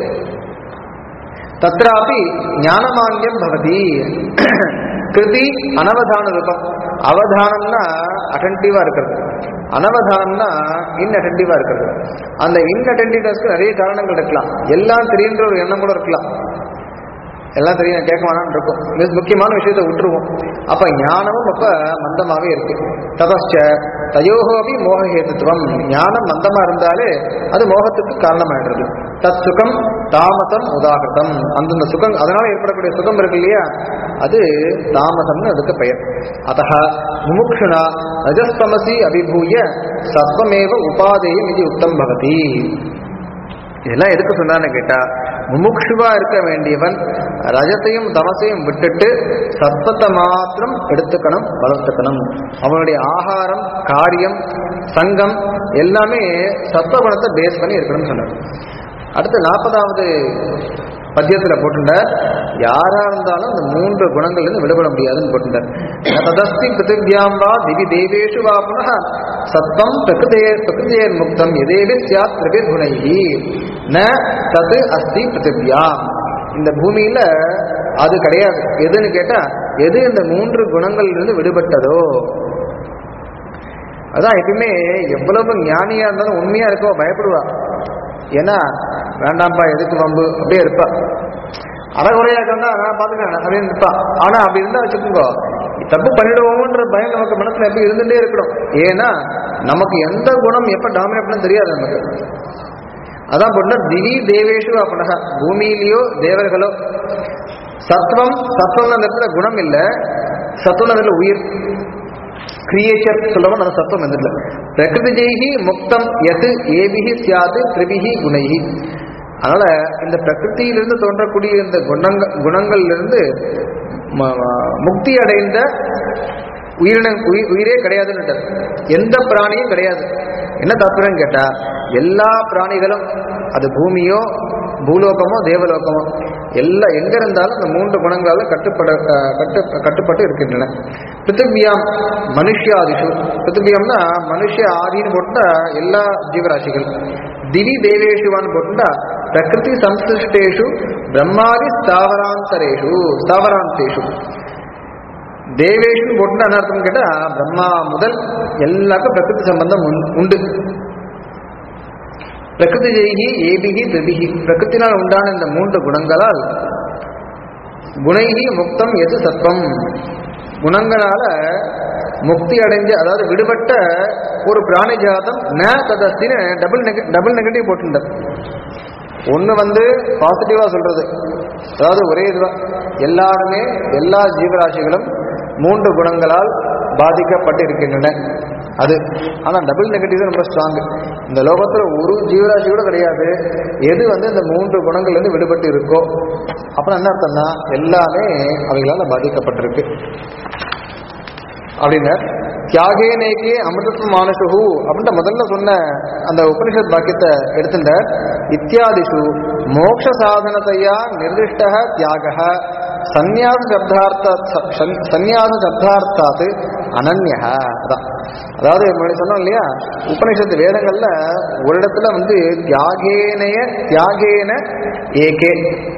தத்ராபி ஞானமாங்கியம் பவதி கிருதி அனவதான ரூபம் அவதானம்னா அட்டன்டிவா இருக்கிறது அனவதானம்னா இன்அட்டன்டிவா இருக்கிறது அந்த இன்அட்டன்டிவ்னஸ்க்கு நிறைய காரணங்கள் இருக்கலாம் எல்லாம் தெரியுன்ற ஒரு எண்ணம் கூட இருக்கலாம் எல்லாம் தெரியும் கேட்க வேணாம்னு இருக்கும் மிக முக்கியமான விஷயத்தை விட்டுருவோம் அப்ப ஞானமும் அப்ப மந்தமாவே இருக்கு ததச்ச தயோகோபி மோகஹேத்துவம் ஞானம் மந்தமா இருந்தாலே அது மோகத்துக்கு காரணமாயிடுறது தத் சுகம் தாமசம் உதாகிருதம் அந்தந்த சுகம் அதனால ஏற்படக்கூடிய சுகம் இருக்கு இல்லையா அது தாமசம்னு அதுக்கு பெயர் அத்த முமுக்ஷுனா ரஜஸ்தமசி அபிபூய சத்வமேவ உபாதேயம் இது உத்தம் பவதி இதெல்லாம் எதுக்கு சொன்னான்னு கேட்டா முமுக்ஷுவா இருக்க வேண்டியவன் ரஜத்தையும் தமசையும் விட்டுட்டு சத்தத்தை மாத்திரம் எடுத்துக்கணும் வளர்த்துக்கணும் அவனுடைய ஆகாரம் காரியம் சங்கம் எல்லாமே சத்வகுணத்தை பேஸ் பண்ணி இருக்கணும்னு சொன்னார் அடுத்து நாற்பதாவது பத்தியத்துல போட்டுட்டார் யாரா இருந்தாலும் அந்த மூன்று குணங்கள்ல இருந்து விடுபட முடியாதுன்னு போட்டுட்டார் ததஸ்தி பிருத்திவியாம் வா திவி தேவேஷு வா புனः சத்வம் பிரகிருதே பிரகிருதேர் முக்தம் எதேவி சியாத் திரவிர் குணைஹி ந தது அஸ்தி பிருத்திவியாம் இந்த பூமியில அது கிடையாது எதுன்னு கேட்டா எது இந்த மூன்று குணங்கள்ல இருந்து விடுபட்டதோ அதான் எப்பயுமே எவ்வளவு ஞானியா இருந்தாலும் உண்மையா இருக்கோ பயப்படுவா ஏன்னா வேண்டாம்ப்பா எதுக்கு வம்பு அப்படியே இருப்பா அறகுறையா இருந்தா நான் பாத்துக்கிறேன் அப்படின்னு இருப்பா ஆனா அப்படி இருந்தா வச்சுக்கோங்க தப்பு பண்ணிடுவோம்ன்ற பயம் நமக்கு மனசுல எப்படி இருந்துட்டே இருக்கணும் ஏன்னா நமக்கு எந்த குணம் எப்ப டாமினேட் பண்ண தெரியாது நமக்கு அதான் போட்டா திவி தேவேஷு அப்படின்னா பூமியிலேயோ தேவர்களோ சத்வம் சத்வம் அந்த இடத்துல குணம் இல்ல சத்துவம் அந்த இடத்துல உயிர் கிரியேச்சர் சொல்லவும் நம்ம சத்துவம் வந்துடல பிரகிருதிஜெய்கி முக்தம் எது ஏபிகி சியாது திரிபிகி குணைகி அதனால இந்த பிரகிருத்தியிலிருந்து தோன்றக்கூடிய இந்த குணங்கள் குணங்கள்லிருந்து ம- ம- முக்தி அடைந்த உயிரின உயி- உயிரே கிடையாதுன்னு எந்த பிராணியும் கிடையாது என்ன தாத்பரியம் கேட்டா எல்லா பிராணிகளும் அது பூமியோ பூலோகமோ தேவலோகமோ எல்லாம் எங்க இருந்தாலும் இந்த மூன்று குணங்களால கட்டுப்பட அஹ், கட்டு கட்டுப்பட்டு இருக்கின்றன பிருத்திவியாம் மனுஷியாதிஷு பிருத்திவியம்னா மனுஷ ஆதின்னு போட்டா எல்லா ஜீவராசிகள் திவி தேவேஷுவான்னு போட்டா பிரகிருதி சம்சிருஷ்டேஷு பிரம்மாதி ஸ்தாவராந்தரேஷு ஸ்தாவராந்தேஷு தேவேஷுன்னு போட்டுனா என்ன அர்த்தம் கேட்டா பிரம்மா முதல் எல்லாருக்கும் பிரகிருதி சம்பந்தம் உண்டு- உண்டு பிரகிருதி ஜெய்கி ஏபிகி திரிபிகி பிரகிருத்தினால் உண்டான இந்த மூன்று குணங்களால் குணைகி முக்தம் எது சத்வம் குணங்களால முக்தி அடைஞ்ச அதாவது விடுபட்ட ஒரு பிராணி ஜாதம் ந ததஸ்தின்னு டபுள் நெக டபுள் நெகட்டிவ் போட்டுட்டார் ஒன்று வந்து பாசிட்டிவா சொல்றது அதாவது ஒரே இதுவா எல்லாருமே எல்லா ஜீவராசிகளும் மூன்று குணங்களால் பாதிக்கப்பட்டு இருக்கின்றன அது ஆனா டபுள் நெகட்டிவ் ரொம்ப ஸ்ட்ராங் இந்த லோகத்துல ஒரு ஜீவராசி கூட கிடையாது எது வந்து இந்த மூன்று குணங்கள்ல இருந்து விடுபட்டு இருக்கோ அப்புறம் என்ன அர்த்தம்னா எல்லாமே அவைகளால பாதிக்கப்பட்டிருக்கு அப்படின்னு தியாகே நேக்கே அமிர்தத்வ மானுஷு அப்படின்ட்டு முதல்ல சொன்ன அந்த உபனிஷத் வாக்கியத்தை எடுத்துட்ட இத்தியாதிஷு மோக்ஷ சாதனத்தையா நிர்திஷ்ட தியாக சந்நியாச சப்தார்த்த ச- சந்நியாச சப்தார்த்தாத்து அனன்யா அதான் அதாவது முன்னாடி சொன்னோம் இல்லையா உபனிஷத்து வேதங்கள்ல ஒரு இடத்துல வந்து தியாகேனைய தியாகேன ஏகே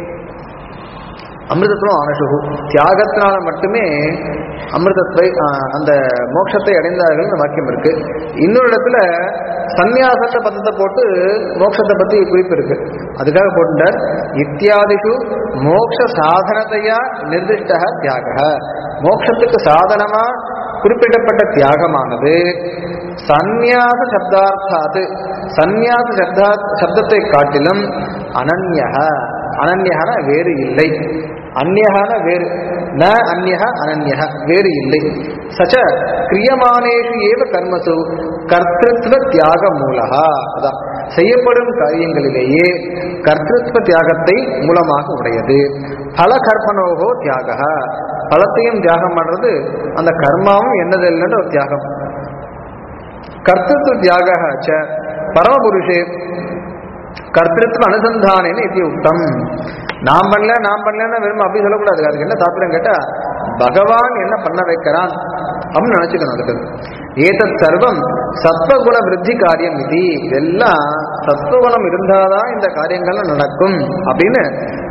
அமிர்தத்துவம் ஆனசுகு தியாகத்தினால மட்டுமே அமிர்தத்தை ஆஹ், அந்த மோட்சத்தை அடைந்தார்கள் வாக்கியம் இருக்கு இன்னொரு இடத்துல சந்நியாசத்தை பத்தத்தை போட்டு மோட்சத்தை பத்தி குறிப்பு இருக்கு அதுக்காக போட்டுட்டார் இத்தியாதிஷு மோட்ச சாதனத்தையா நிர்திஷ்ட தியாக மோட்சத்துக்கு சாதனமா குறிப்பிடப்பட்ட தியாகமானது சந்நியாச சப்தார்த்தாது சந்நியாச சப்தா சப்தத்தை காட்டிலும் அனன்யக அனன்யகன வேறு இல்லை அந்நியகன வேறு ந அந்நியக அனன்யக வேறு இல்லை சச்ச கிரியமானேஷு ஏவ கர்மசு கர்த்திருவ தியாக மூலகா அதான் செய்யப்படும் காரியங்களிலேயே கர்த்திருவ தியாகத்தை மூலமாக உடையது பல கர்ப்பனோகோ தியாக பலத்தையும் தியாகம் பண்றது அந்த கர்மாவும் என்னது இல்லைன்ற ஒரு தியாகம் கர்த்திருவ தியாக ச பரமபுருஷே கர்த்திருவ அனுசந்தானேன்னு இது உத்தம் நாம் பண்ணல நாம் பண்ணலன்னு வெறும் அப்படி சொல்லக்கூடாது அதுக்கு என்ன தாத்திரம் கேட்டா பகவான் என்ன பண்ண வைக்கிறான் அப்படின்னு நினைச்சுக்கணும் அதுக்கு ஏதத் சர்வம் சத்வகுண விருத்தி காரியம் இது இதெல்லாம் சத்வகுணம் இருந்தாதான் இந்த காரியங்கள்லாம் நடக்கும் அப்படின்னு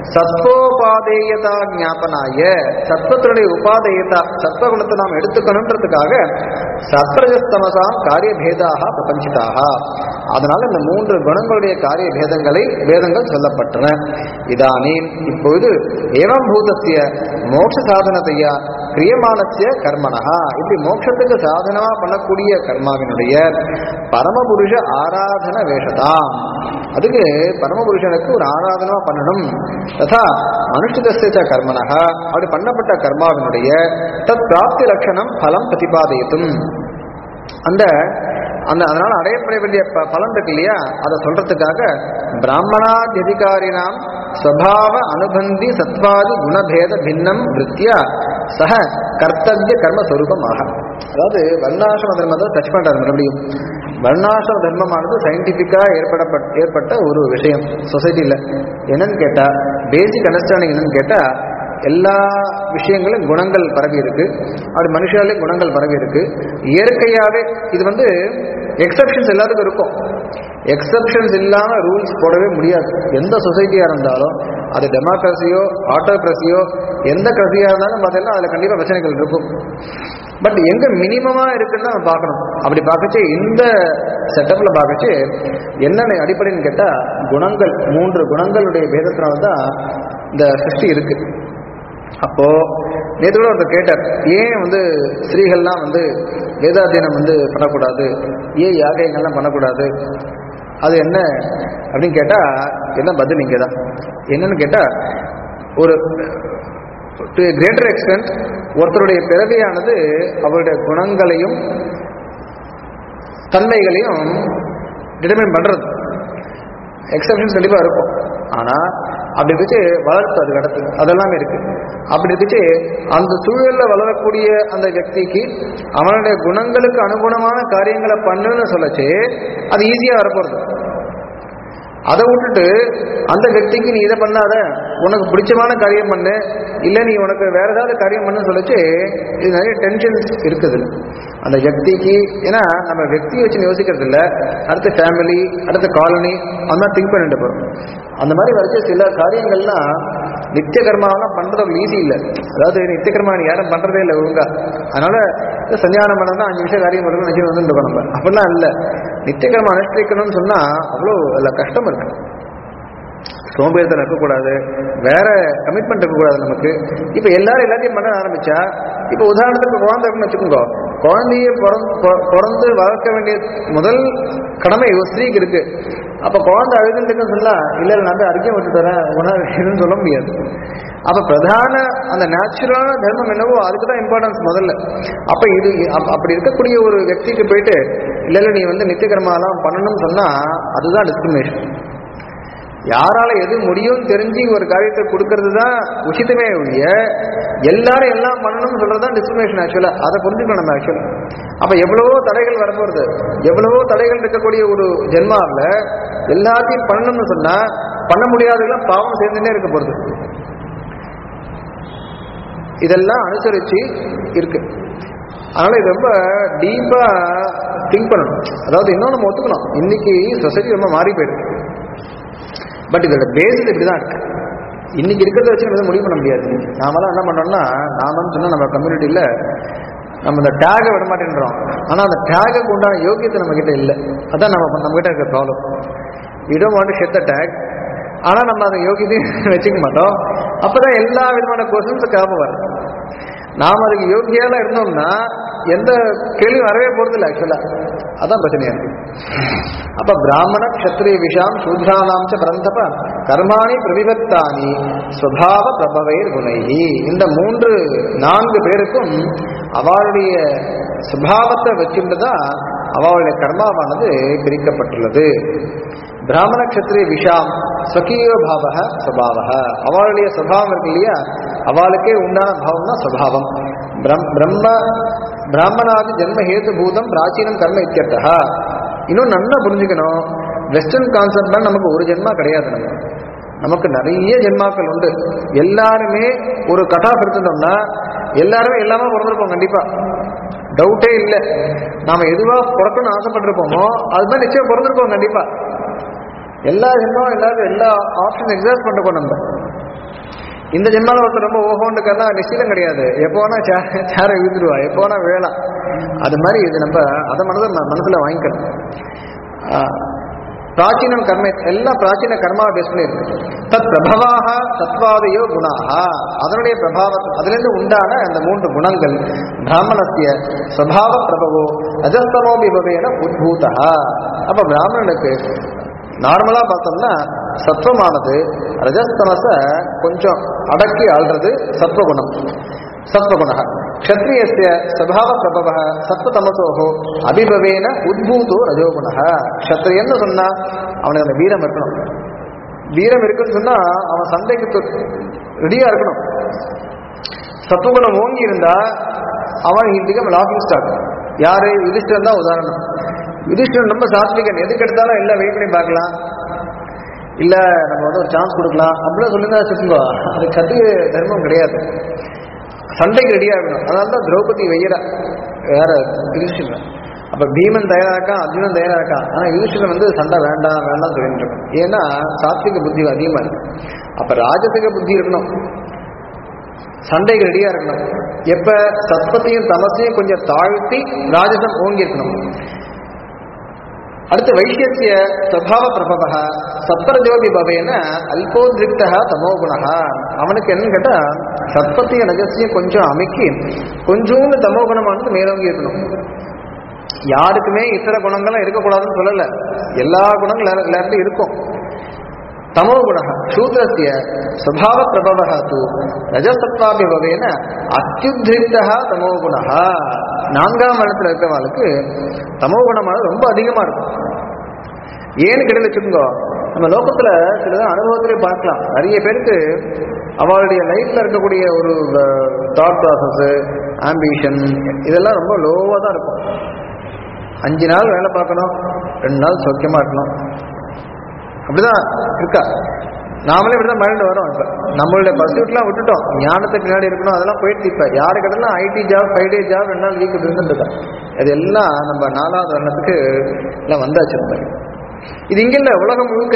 சத்வோபாதேயதா ஞாபனாய சத்வத்தினுடைய உபாதேயதா சத்வகுணத்தை நாம் எடுத்துக்கணுன்றதுக்காக சத்ரஜஸ்தமசாம் காரிய பேதாக பிரபஞ்சிதாக அதனால இந்த மூன்று குணங்களுடைய காரிய பேதங்களை வேதங்கள் சொல்லப்பட்டன இதானீம் இப்பொழுது ஏவம் பூதத்திய மோட்ச சாதனத்தையா கிரியமானசிய கர்மனஹா இப்படி மோட்சத்துக்கு சாதனமா பண்ணக்கூடிய கர்மாவினுடைய பரமபுருஷ ஆராதன வேஷதாம் அதுக்கு பரமபுருஷனுக்கு ஒரு ஆராதனமா பண்ணணும் ததா அனுஷ்டிதஸ்ய கர்மனஹா அப்படி பண்ணப்பட்ட கர்மாவினுடைய தத் பிராப்தி லட்சணம் பலம் பிரதிபாதயத்தும் அந்த அந்த அதனால அடையப்பட வேண்டிய ப- பலன் இருக்கு இல்லையா அதை சொல்றதுக்காக பிராமணாதிகாரினாம் ஸ்வபாவ அனுபந்தி சத்வாதி குணபேத பின்னம் விருத்தியா சக கர்த்தவிய கர்மஸ்வரூபமாக அதாவது வர்ணாசிரம தர்மத்தை டச் பண்றாரு மறுபடியும் வர்ணாசிரம தர்மமானது சயின்டிபிக்கா ஏற்படப்பட்ட ஏற்பட்ட ஒரு விஷயம் சொசைட்டில என்னன்னு கேட்டா பேசிக் அண்டர்ஸ்டாண்டிங் என்னன்னு கேட்டா எல்லா விஷயங்களும் குணங்கள் பரவி இருக்கு அது மனுஷாலே குணங்கள் பரவி இருக்கு இயற்கையாவே இது வந்து எக்ஸப்ஷன்ஸ் எல்லாத்துக்கும் இருக்கும் எக்ஸப்ஷன்ஸ் இல்லாம ரூல்ஸ் போடவே முடியாது எந்த சொசைட்டியா இருந்தாலும் அது டெமோக்ரஸியோ ஆட்டோக்ரஸியோ எந்த கிரஸியா இருந்தாலும் பார்த்தீங்கன்னா அதுல கண்டிப்பா பிரச்சனைகள் இருக்கும் பட் எங்க மினிமமா இருக்குன்னு நம்ம பார்க்கணும் அப்படி பார்க்கச்சு இந்த செட்டப்ல பார்க்கச்சு என்னென்ன அடிப்படைன்னு கேட்டா குணங்கள் மூன்று குணங்களுடைய பேதத்தினால்தான் இந்த சிருஷ்டி இருக்கு அப்போ நேற்று கூட ஒருத்தர் கேட்டார் ஏன் வந்து ஸ்திரீகள்லாம் வந்து வேதாத்தியனம் வந்து பண்ணக்கூடாது ஏன் யாகைகள்லாம் பண்ணக்கூடாது அது என்ன அப்படின்னு கேட்டா என்ன பதில் இங்கே தான் என்னன்னு கேட்டா ஒரு டு கிரேட்டர் எக்ஸ்டென்ட் ஒருத்தருடைய பிறவியானது அவருடைய குணங்களையும் தன்மைகளையும் டிட்டர்மைன் பண்றது எக்ஸப்ஷன்ஸ் கண்டிப்பா இருக்கும் ஆனா அப்படி இருந்துச்சு வளர்த்து அதுக்கு அடுத்து அதெல்லாமே இருக்கு அப்படி இருந்துச்சு அந்த சூழல்ல வளரக்கூடிய அந்த వ్యక్తిக்கு அவனுடைய குணங்களுக்கு அனுகுணமான காரியங்களை பண்ணுன்னு சொல்லச்சு அது ஈஸியா வரப்போறது அதை விட்டுட்டு அந்த వ్యక్తిக்கு நீ இதை பண்ணாத உனக்கு பிடிச்சமான காரியம் பண்ணு இல்ல நீ உனக்கு வேற ஏதாவது காரியம் பண்ணு சொல்லிச்சு இது நிறைய டென்ஷன்ஸ் இருக்குது அந்த వ్యక్తిக்கு ஏன்னா நம்ம వ్యక్தியை வச்சு யோசிக்கிறது இல்ல அடுத்த ஃபேமிலி அடுத்த காலனி அந்த மாதிரி திங்க் பண்ணிட்டு போறோம் அந்த மாதிரி வரைக்கும் சில காரியங்கள்லாம் நித்திய கர்மாவெல்லாம் பண்றது அவ்வளவு ஈஸி இல்லை அதாவது நித்திய கர்மா நீ யாரும் பண்றதே இல்லை ஒழுங்கா அதனால இந்த சஞ்சானம் பண்ணா அஞ்சு நிமிஷம் காரியம் பண்ணணும் நினைச்சு வந்துட்டு நம்ம அப்படிலாம் இல்லை நித்திய கர்மா அனுஷ்டிக்கணும்னு சொன்னா அவ்வளோ அதில் கஷ்டம் இருக்கு சோம்பேறித்தனம் இருக்கக்கூடாது வேற கமிட்மெண்ட் இருக்கக்கூடாது நமக்கு இப்போ எல்லாரும் எல்லாத்தையும் பண்ண ஆரம்பிச்சா இப்போ உதாரணத்துக்கு குழந்தை இருக்குன்னு வச்சுக்கோங்க குழந்தைய பிறந்து பொ- பிறந்து வளர்க்க வேண்டிய முதல் கடமை ஒரு ஸ்திரீக்கு இருக்கு அப்ப குழந்தை அழுதுன்னு சொன்னா இல்ல இல்ல நான் போய் அறிக்கை விட்டு தரேன் உணவு சொல்ல முடியாது அப்ப பிரதான அந்த நேச்சுரலான தர்மம் என்னவோ அதுக்கு தான் இம்பார்ட்டன்ஸ் முதல்ல அப்ப இது அப்ப- அப்படி இருக்கக்கூடிய ஒரு వ్యక్తిக்கு போயிட்டு இல்ல இல்ல நீ வந்து நித்திய கர்மாலாம் பண்ணணும்னு சொன்னா அதுதான் டிஸ்கிரிமினேஷன் யாரால எது முடியும்னு தெரிஞ்சு ஒரு காரியத்தை கொடுக்கறது தான் உச்சிதமே ஒழிய எல்லாரும் எல்லாம் பண்ணணும்னு சொல்றது தான் டிஸ்கிரிமினேஷன் ஆக்சுவலா அதை புரிஞ்சுக்கணும் நம்ம ஆக்சுவலா அப்ப எவ்வளவோ தடைகள் வரப்போறது எவ்வளவோ தடைகள் இருக்கக்கூடிய ஒரு ஜென்மாவில் எல்லாத்தையும் பண்ணணும்னு சொன்னா பண்ண முடியாதெல்லாம் பாவம் சேர்ந்துட்டே இருக்க போறது இதெல்லாம் அனுசரிச்சு இருக்கு அதனால இது ரொம்ப டீப்பா திங்க் பண்ணணும் அதாவது இன்னும் நம்ம ஒத்துக்கணும் இன்னைக்கு சொசைட்டி ரொம்ப மாறி போயிருக்கு பட் இதோட பேசிஸ் இப்படிதான் இருக்கு இன்னைக்கு இருக்கிறத வச்சு நம்ம எதுவும் முடிவு பண்ண முடியாது நாமெல்லாம் என்ன பண்றோம்னா நாமன்னு சொன்னா நம்ம கம்யூனிட்டியில நம்ம இந்த டேகை விட மாட்டேன்றோம் ஆனா அந்த டேகுக்கு உண்டான யோகியத்தை நம்ம கிட்ட இல்லை அதான் நம்ம நம்ம கிட்ட இருக்க problem we don't want shed the take ஆனா நம்ம அந்த யோகியத்தையும் வச்சுக்க மாட்டோம் அப்பதான் எல்லா விதமான கொஸ்டின்ஸ் ஞாபகம் வரும் நாம அதுக்கு யோகியால இருந்தோம்னா எந்த கேள்வியும் வரவே போறது இல்லை ஆக்சுவலா அதான் பிரச்சனையா இருக்கு அப்ப பிராமண கஷத்திரிய விஷாம் சூத்ரானாம் ச பரந்தப கர்மாணி பிரதிபத்தானி ஸ்வபாவ பிரபவைர் குணைகி இந்த மூன்று நான்கு பேருக்கும் அவளுடைய சுபாவத்தை வச்சுட்டு தான் அவளுடைய கர்மாவானது பிரிக்கப்பட்டுள்ளது பிராமண கஷத்திரிய விஷாம் ஸ்வகீயோ பாவக சுபாவக அவளுடைய சுபாவம் இருக்கு இல்லையா அவளுக்கே உண்டான பாவம் தான் சுபாவம் பிரம்- பிரம்ம பிராமணாதி ஜென்ம ஹேதுபூதம் பிராச்சீனம் கர்ம இத்தியர்த்தா இன்னும் நல்லா புரிஞ்சுக்கணும் வெஸ்டர்ன் கான்செப்ட்ல நமக்கு ஒரு ஜென்மா கிடையாது நம்ம நமக்கு நிறைய ஜென்மாக்கள் உண்டு எல்லாருமே ஒரு கட்டா எடுத்துட்டோம்னா எல்லாருமே எல்லாமே பிறந்திருப்போம் கண்டிப்பா டவுட்டே இல்லை நாம எதுவா பிறக்கணும்னு ஆசைப்பட்டிருப்போமோ அது மாதிரி நிச்சயம் பிறந்திருப்போம் கண்டிப்பா எல்லா ஜென்மாவும் எல்லாரும் எல்லா ஆப்ஷன் எக்ஸாஸ்ட் பண்ணிருக்கோம் நம்ம இந்த ஜென்மால ஒருத்தர் ரொம்ப ஓஹோண்டுக்கன்னா நிச்சயம் கிடையாது எப்போ வேணா சே- சேரை இழுத்துடுவா எப்போ வேணா வேலாம் அது மாதிரி இது நம்ம அதை மனதை மனசுல வாங்கிக்கணும் ஆஹ், பிராச்சீனம் கர்ம எல்லாம் பிராச்சீன கர்மாவை பேஸ் பண்ணி இருக்கு தத் பிரபவாக சத்வாதையோ குணாக அதனுடைய பிரபாவம் அதிலிருந்து உண்டான அந்த மூன்று குணங்கள் பிராமணத்திய ஸ்வபாவ பிரபவோ ரஜஸ்தமோ விபவேன உத்பூதா அப்ப பிராமணனுக்கு நார்மலா பார்த்தோம்னா சத்வமானது ரஜஸ்தமச கொஞ்சம் அடக்கி ஆள்றது சத்வகுணம் சத்வகுண க்ஷத்ரியஸ்ய ஸ்வபாவ பிரபவ சத்வதமசோஹோ அபிபவேன உத்பூதோ ரஜோகுண க்ஷத்ரியன்னு சொன்னா அவனுக்கு அந்த வீரம் இருக்கணும் வீரம் இருக்குன்னு சொன்னா அவன் சண்டைக்கு ரெடியா இருக்கணும் சத்துவகுணம் ஓங்கி இருந்தா அவன் பிகம் லாஃபிங் ஸ்டாக் யாரு யுதிஷ்டர் தான் உதாரணம் யுதிஷ்டர் ரொம்ப சாத்விகன் எதுக்கு எடுத்தாலும் எல்லாம் வெயிட் பண்ணி பார்க்கலாம் இல்ல நம்ம வந்து ஒரு சான்ஸ் கொடுக்கலாம் அப்படிலாம் சொல்லுங்க வச்சுக்கோங்க அது கத்திய தர்மம் கிடையாது சண்டைக்கு ரெடியா இருக்கணும் அதனால தான் திரௌபதி வெய்யரா வேற யுதிஷ்டர் அப்ப பீமன் தயாரா இருக்கான் அர்ஜுனன் தயாரா இருக்கான் ஆனா யுதிஷ்டர் வந்து சண்டை வேண்டாம் வேண்டாம் சொல்லிட்டு இருக்கான் ஏன்னா சாத்விக புத்தி அதிகமா இருக்கு அப்ப ராஜசிக புத்தி இருக்கணும் சண்டைக்கு ரெடியா இருக்கணும் எப்ப சத்வத்தையும் தமசையும் கொஞ்சம் தாழ்த்தி ராஜசம் ஓங்கி இருக்கணும் அடுத்து வைஷ்யசிய ஸ்வபாவ பிரபவ சத்வரஜோபி பவேன அல்போத்ரிக்த தமோகுண அவனுக்கு என்னன்னு கேட்டா சத்வத்தையும் ரஜசையும் கொஞ்சம் அமைக்கி கொஞ்சோண்டு தமோகுணமானது மேலோங்கி இருக்கணும் யாருக்குமே இத்தர குணங்கள்லாம் இருக்கக்கூடாதுன்னு சொல்லல எல்லா குணங்களும் எல்லா- எல்லாருக்கும் இருக்கும் தமோ குண சூத்ரஸ்ய ஸ்வபாவ பிரபவ தூ ரஜசத்வாபிபவேன அத்யுத்ரிக்தா தமோ குண நான்காம் இடத்துல இருக்கிறவங்களுக்கு தமோ குணமானது ரொம்ப அதிகமா இருக்கும் ஏன்னு கிடையாது வச்சுக்கோங்க நம்ம லோகத்துல சிலதான் அனுபவத்திலே பார்க்கலாம் நிறைய பேருக்கு அவளுடைய லைஃப்ல இருக்கக்கூடிய ஒரு தாட் ப்ராசஸ் ஆம்பிஷன் இதெல்லாம் ரொம்ப லோவா தான் இருக்கும் அஞ்சு நாள் வேலை பார்க்கணும் ரெண்டு நாள் சௌக்கியமா இருக்கணும் அப்படிதான் இருக்கா நாமளே இப்படிதான் மைண்ட் வரோம் இப்ப நம்மளுடைய பர்சூட்லாம் விட்டுட்டோம் ஞானத்துக்கு பின்னாடி இருக்கணும் அதெல்லாம் போயிட்டு இப்ப யாரு கிட்டலாம் IT job five day job ரெண்டு நாள் வீக் இருந்துட்டு இருக்கா இது எல்லாம் நம்ம நாலாவது வருடத்துக்கு எல்லாம் வந்தாச்சு நம்ம இது இங்க இல்ல உலகம் முழுக்க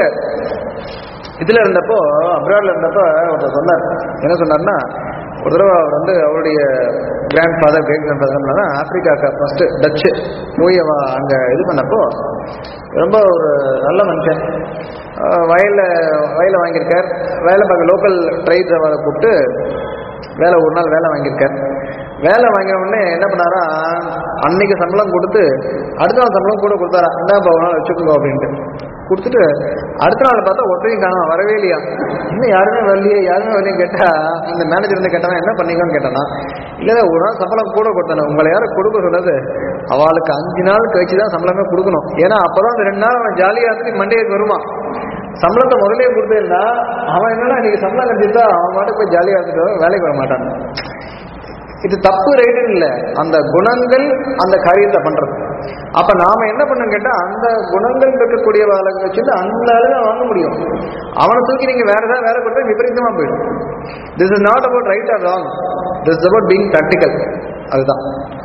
இதுல இருந்தப்போ அப்ராட்ல இருந்தப்போ ஒருத்தர் சொன்னார் என்ன சொன்னார்னா ஒரு தடவை அவர் வந்து அவருடைய grandfather great grandfather ஆப்பிரிக்காக்கு ஃபர்ஸ்ட் டச்சு போய் அவ அங்க இது பண்ணப்போ ரொம்ப ஒரு நல்ல மனுஷன் அஹ் வயல்ல வயலை வாங்கியிருக்கார் வேலை பார்க்க லோக்கல் ட்ரைப்ஸ் அவரை கூப்பிட்டு வேலை ஒரு நாள் வேலை வாங்கியிருக்கார் வேலை வாங்கின உடனே என்ன பண்ணாரா அன்னைக்கு சம்பளம் கொடுத்து அடுத்த நாள் சம்பளம் கூட கொடுத்தாரா இந்தாப்பா ஒரு நாள் வச்சுக்கோங்க அப்படின்ட்டு கொடுத்துட்டு அடுத்த நாள் பார்த்தா ஒருத்தையும் காணோம் வரவே இல்லையா இன்னும் யாருமே வரலையே யாருமே வரலையும் கேட்டா இந்த மேனேஜர் வந்து கேட்டானா என்ன பண்ணீங்கன்னு கேட்டானா இல்ல ஒரு நாள் சம்பளம் கூட கொடுத்தானே உங்களை யாரும் கொடுக்க சொன்னது அவளுக்கு அஞ்சு நாள் கழிச்சு தான் சம்பளமே கொடுக்கணும் ஏன்னா அப்பதான் அந்த ரெண்டு நாள் அவன் ஜாலியா இருந்து மண்டேக்கு வருவான் சம்பளத்தை முதலே கொடுத்தேன்னா அவன் என்னன்னா இன்னைக்கு சம்பளம் கட்டிட்டா அவன் மாட்டுக்கு போய் ஜாலியா இருந்துட்டு வேலைக்கு வர மாட்டான் இது தப்பு ரைட்டுன்னு இல்லை அந்த குணங்கள் அந்த காரியத்தை பண்றது அப்ப நாம என்ன பண்ணணும் கேட்டா அந்த குணங்கள் இருக்கக்கூடிய வேலை வச்சுட்டு அந்த அளவு வாங்க முடியும் அவனை தூக்கி நீங்க வேற ஏதாவது வேலை கொடுத்தா விபரீதமா போயிடும் this is not about right or wrong this is about being practical அதுதான்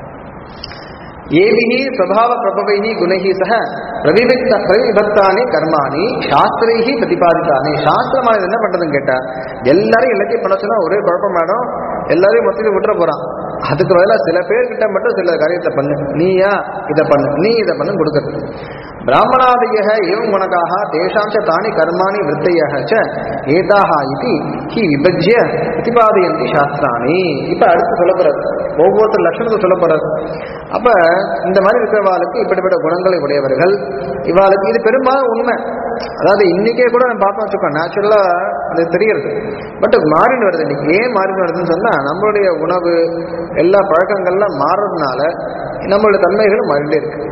ஏபிஹி ஸ்வபாவ பிரபவைஹி குணைஹி சக பிரவிபக்த பிரவிபக்தானி கர்மாணி சாஸ்திரைஹி பிரதிபாதித்தானி சாஸ்திரமானது என்ன பண்றதுன்னு கேட்டா எல்லாரும் எல்லாத்தையும் பண்ண சொன்னா ஒரே குழப்பம் மேடம் எல்லாரையும் மொத்தத்தில் விட்டுற போறான் அதுக்கு பதிலா சில பேர்கிட்ட மட்டும் சில காரியத்தை பண்ணு நீயா இதை பண்ணு நீ இதை பண்ணு கொடுக்கறது பிராமணாதய ஏவம் குணகாக தேஷாம் ச தானி கர்மாணி விற்த்தைய ச ஏதாக இது ஹி விபஜ்ய பிரதிபாதயந்தி சாஸ்திராணி இப்ப அடுத்து சொல்லப்படுறது ஒவ்வொருத்தர் லட்சணத்தை சொல்லப்படுறது அப்ப இந்த மாதிரி இருக்கிறவாளுக்கு இப்படிப்பட்ட குணங்களை உடையவர்கள் இவாளுக்கு இது பெரும்பாலும் உண்மை அதாவது இன்னைக்கே கூட நம்ம பார்த்தோம் வச்சுக்கோ நேச்சுரலா அது தெரியறது பட் மாறின்னு வருது இன்னைக்கு ஏன் மாறின்னு வருதுன்னு சொன்னா நம்மளுடைய உணவு எல்லா பழக்கங்கள்லாம் மாறுறதுனால நம்மளுடைய தன்மைகளும் மாறிட்டே இருக்கு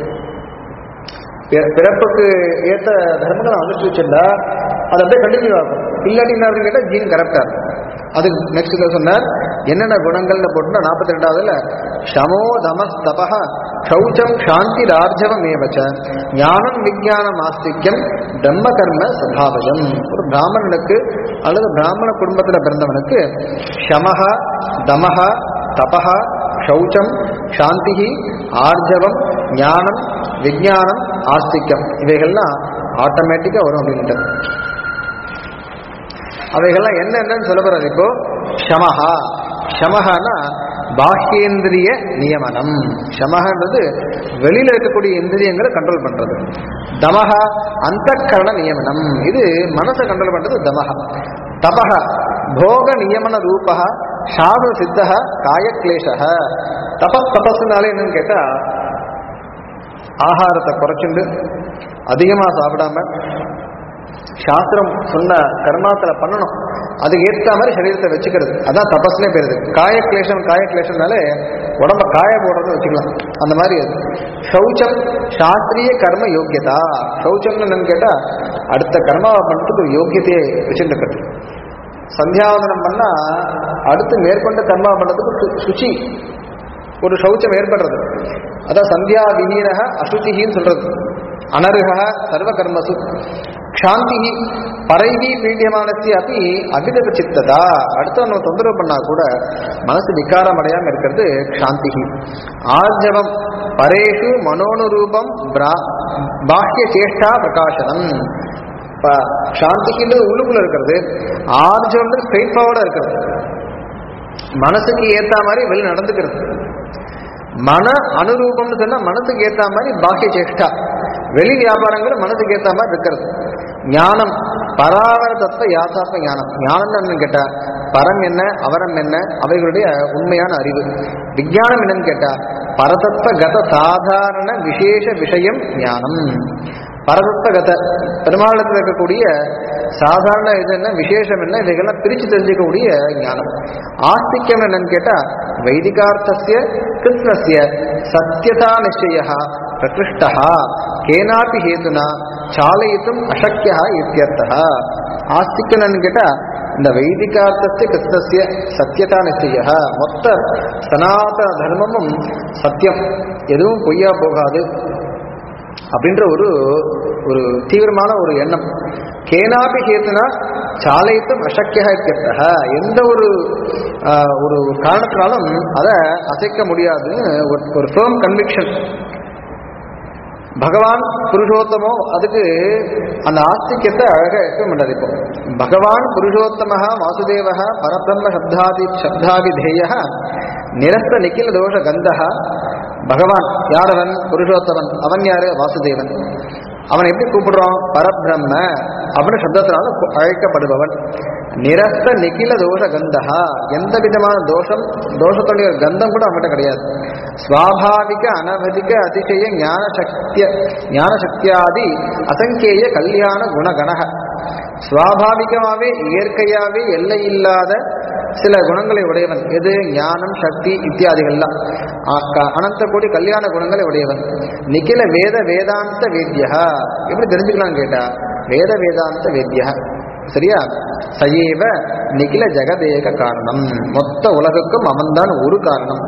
பிற- பிறப்புக்கு ஏற்ற தர்மங்களை அனுஷ்டிச்சிருந்தா அது அப்படியே கண்டினியூ ஆகும் இல்லாட்டி என்ன ஆகுதுன்னு கேட்டா ஜீன் கரெக்டா இருக்கும் அதுக்கு நெக்ஸ்ட் சொன்னார் என்னென்ன குணங்கள்னு போட்டுனா நாற்பத்தி ரெண்டாவதுல ஷமோ தமஸ் தபஹ சௌச்சம் சாந்தி ரார்ஜவம் ஏவச்ச ஞானம் விஞ்ஞானம் ஆஸ்திக்யம் பிரம்ம கர்ம சபாவஜம் ஒரு பிராமணனுக்கு அல்லது பிராமண குடும்பத்தில் பிறந்தவனுக்கு ஷமஹ தமஹ தபஹ சௌச்சம் சாந்தி ஆர்ஜவம் ஞானம் விஞ்ஞானம் ஆஸ்திக்கம் இவைகள்லாம் ஆட்டோமேட்டிக்கா வரும் அப்படின்ட்டு அவைகள்லாம் என்னென்னு சொல்ல போறாரு இப்போ ஷமஹா ஷமஹானா பாஹ்யேந்திரிய நியமனம் ஷமஹன்றது வெளியில இருக்கக்கூடிய இந்திரியங்களை கண்ட்ரோல் பண்றது தமஹ அந்த நியமனம் இது மனசை கண்ட்ரோல் பண்றது தமஹ தபஹ போக நியமன ரூபா சாத சித்த காயக்லேஷ தபஸ் தபஸ்னாலே என்னன்னு கேட்டா ஆகாரத்தை குறைச்சுண்டு அதிகமா சாப்பிடாம சாஸ்திரம் சொன்ன கர்மாக்களை பண்ணணும் அதுக்கு ஏற்ற மாதிரி சரீரத்தை வச்சுக்கிறது அதான் தபஸ்னே பேருது காய கிளேஷம் காய கிளேஷம்னாலே உடம்ப காய போடுறது வச்சுக்கலாம் அந்த மாதிரி அது சௌச்சம் சாஸ்திரிய கர்ம யோக்கியதா சௌச்சம்னு என்னன்னு கேட்டா அடுத்த கர்மாவை பண்ணுறதுக்கு ஒரு யோக்கியத்தையே வச்சுருக்கிறது சந்தியாவதனம் பண்ணா அடுத்து மேற்கொண்ட கர்மா பண்ணுறதுக்கு சு- சுச்சி ஒரு சௌச்சம் ஏற்படுறது அதான் சந்தியா விஹீனக அசுச்சிகின்னு சொல்றது அனருக சர்வ கர்மசு க்ஷாந்தி பரைவி பீடியமானசி அப்படி அபிதக சித்ததா அடுத்தவங்க தொந்தரவு பண்ணா கூட மனசு விகாரம் அடையாம இருக்கிறது க்ஷாந்தி ஆர்ஜவம் பரேஷு மனோனுரூபம் பிரா- பாஹ்ய சேஷ்டா பிரகாசனம் இப்ப சாந்திக்குன்றது உள்ளுக்குள்ள இருக்கிறது ஆர்ஜவன்றது ஸ்ட்ரெயிட் ஃபார்வர்டா இருக்கிறது மனசுக்கு ஏத்த மாதிரி வெளில நடந்துக்கிறது மன அனுரூபம்னு சொன்னா மனசுக்கு ஏத்த மாதிரி பாக்கிய சேஷ்டா வெளி வியாபாரங்கள் மனசுக்கு ஏத்த மாதிரி இருக்கிறது ஞானம் பராவர தத்துவ யாசாத்ம ஞானம் ஞானம் என்னன்னு கேட்டா பரம் என்ன அவரம் என்ன அவைகளுடைய உண்மையான அறிவு விஞ்ஞானம் என்னன்னு கேட்டா பரதத்துவ கத சாதாரண விசேஷ விஷயம் ஞானம் பரதத்துவகத பெருமாளத்தில் இருக்கக்கூடிய சாதாரண இது என்ன விசேஷம் என்ன இதைகள்லாம் பிரிச்சு தெரிஞ்சுக்கக்கூடிய ஞானம் ஆஸ்திக்யம் என்னன்னு கேட்டா வைதிகார்த்தசிய கிருஷ்ணசிய சத்தியதா நிச்சய பிரகிருஷ்டா கேனாபி ஹேதுனா சாலயித்தும் அசக்கியா இத்தியர்த்தா ஆஸ்திக்யம் என்னன்னு கேட்டா இந்த வைதிகார்த்தசிய கிருஷ்ணசிய சத்தியதா நிச்சய மொத்த சனாதன தர்மமும் சத்தியம் எதுவும் பொய்யா போகாது அப்படின்ற ஒரு ஒரு தீவிரமான ஒரு எண்ணம் கேனாபி ஹேத்துனா சாலைத்தும் அசக்கியா இத்தியர்த்தக எந்த ஒரு ஆஹ், ஒரு காரணத்தினாலும் அதை அசைக்க முடியாதுன்னு ஒரு ஒரு ஃபேம் கன்விக்ஷன் பகவான் புருஷோத்தமோ அதுக்கு அந்த ஆஸ்திக்யத்தை அழகாக எக்ஸ்பிளைன் பண்றாரு இப்போ பகவான் புருஷோத்தம வாசுதேவ பரபிரம்ம சப்தாதி சப்தாபிதேய நிரஸ்த நிக்கில தோஷ கந்தஹ பகவான் யார் அவன் புருஷோத்தமன் அவன் யாரு வாசுதேவன் அவன் எப்படி கூப்பிடுறோம் பரபிரம்ம அப்படின்னு சப்தத்தினால கு- அழைக்கப்படுபவன் நிரஸ்த நிகில தோஷ கந்தஹா எந்த விதமான தோஷம் தோஷத்துடைய ஒரு கந்தம் கூட அவன்கிட்ட கிடையாது ஸ்வாபாவிக அனவதிக அதிசய ஞான சக்திய ஞான சக்தியாதி அசங்கேய கல்யாண குணகணக சுவாபாவிகமாகவே இயற்கையாகவே எல்லை இல்லாத சில குணங்களை உடையவன் எது ஞானம் சக்தி இத்தியாதிகள்லாம் ஆ- க- அனந்த கோடி கல்யாண குணங்களை உடையவன் நிகில வேத வேதாந்த வேத்யா எப்படி தெரிஞ்சுக்கலாம் கேட்டா வேத வேதாந்த வேத்யா சரியா சயேவ நிகில ஜெகதேக காரணம் மொத்த உலகுக்கும் அவன்தான் ஒரு காரணம்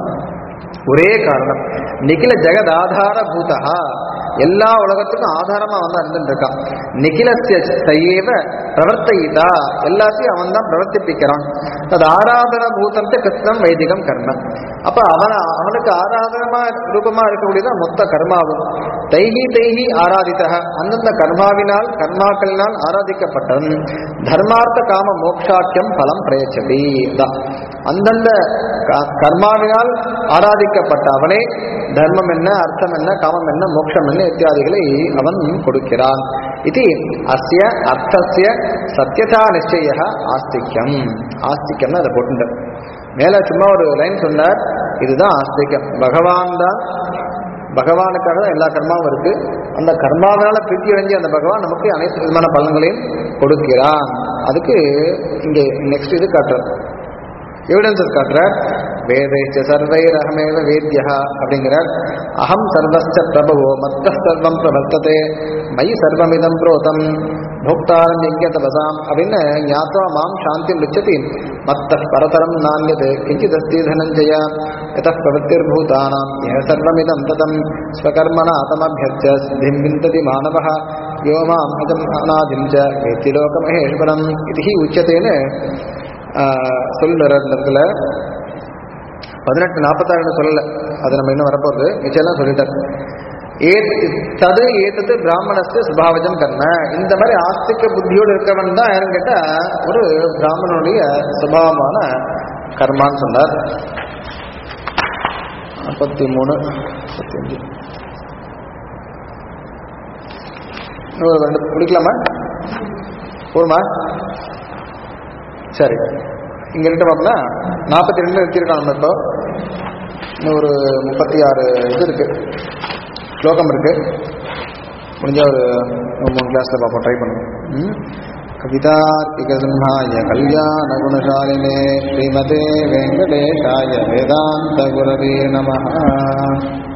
ஒரே காரணம் நிகில ஜெகதாதார பூதா எல்லா உலகத்துக்கும் ஆதாரமா அவன் தான் இருந்துட்டு இருக்கான் நிகிலசிய சையேவ பிரவர்த்திதா எல்லாத்தையும் அவன் தான் பிரவர்த்திப்பிக்கிறான் அது ஆராதன பூதத்தை கிருஷ்ணம் வைதிகம் கர்மம் அப்ப அவன் அவனுக்கு ஆராதனமா ரூபமா இருக்கக்கூடியதான் மொத்த கர்மாவும் தைகி தைகி ஆராதித்தக அந்தந்த கர்மாவினால் கர்மாக்களினால் ஆராதிக்கப்பட்டவன் தர்மார்த்த காம மோக்ஷாக்கியம் பலம் பிரயச்சதி தான் அந்தந்த க- கர்மாவினால் ஆராதிக்கப்பட்ட அவனே தர்மம் என்ன அர்த்தம் என்ன காமம் என்ன மோட்சம் என்ன இத்தியாதிகளை அவன் கொடுக்கிறான் இது அஸ்ய அர்த்தஸ்ய சத்தியதா நிச்சய ஆஸ்திக்யம் ஆஸ்திக்யம்னு அதை போட்டுட்டார் மேல சும்மா ஒரு லைன் சொன்னார் இதுதான் ஆஸ்திகம் பகவான் தான் பகவானுக்காக தான் எல்லா கர்மாவும் இருக்கு அந்த கர்மாவினால பிரீத்தி அடைஞ்சு அந்த பகவான் நமக்கு அனைத்து விதமான பலன்களையும் கொடுக்கிறான் அதுக்கு இங்கே நெக்ஸ்ட் இது காட்டுறார் எவிடன்சஸ் காட்டுறார் வேதைச்ச சர்வைரகமேவ வேத்யா அப்படிங்கிறார் அகம் சர்வஸ்ச பிரபவோ மத்த சர்வம் பிரவர்த்ததே மயி சர்வமிதம் புரோதம் போக்தாரம் யஜ்ய தபசாம் அப்படின்னு ஞாத்வா மாம் சாந்தி லுச்சதி மத்த பரதரம் நானியது கிஞ்சித் அஸ்தி தனஞ்சய யத பிரவೃತ್ತಿர்பூதானாம் யः சர்வமிதம் ததம் ஸ்வகர்மணா தமபியர்ச்ச சித்திம் விந்ததி மாணவः யோ மாம் அஜம் அநாதிம் ச வேத்தி லோகமகேஸ்வரம் இது ஹி உச்சத்தேன்னு சொல்லுற இந்த இடத்துல பதினெட்டு நாற்பத்தாறுன்னு சொல்லலை அது நம்ம இன்னும் வரப்போகுது மிச்சம்லாம் சொல்லிட்டார் ஏ தது ஏத்தது பிராமணஸ்து சுபாவஜம் கர்ம இந்த மாதிரி ஆஸ்திக புத்தியோடு இருக்கவன் தான் யாருன்னு கேட்டா ஒரு பிராமணனுடைய சுபாவமான கர்மான்னு சொன்னார் நாற்பத்தி மூணு முப்பத்தஞ்சு இன்னொரு ரெண்டு முடிக்கலாமா போதுமா சரி இங்க ரெண்டு பார்த்தோம்னா நாற்பத்தி ரெண்டு நிறுத்தியிருக்காங்க நம்ம இப்போ இன்னும் ஒரு முப்பத்தி ஆறு இது இருக்கு ஸ்லோகம் இருக்கு முடிஞ்ச ஒரு மூணு கிளாஸ்ல பார்ப்போம் ட்ரை பண்ணுவோம் ம்? कवितार्किकसिंहाय कल्याणगुणशालिने श्रीमते वेङ्कटेशाय वेदान्तगुरवे नमः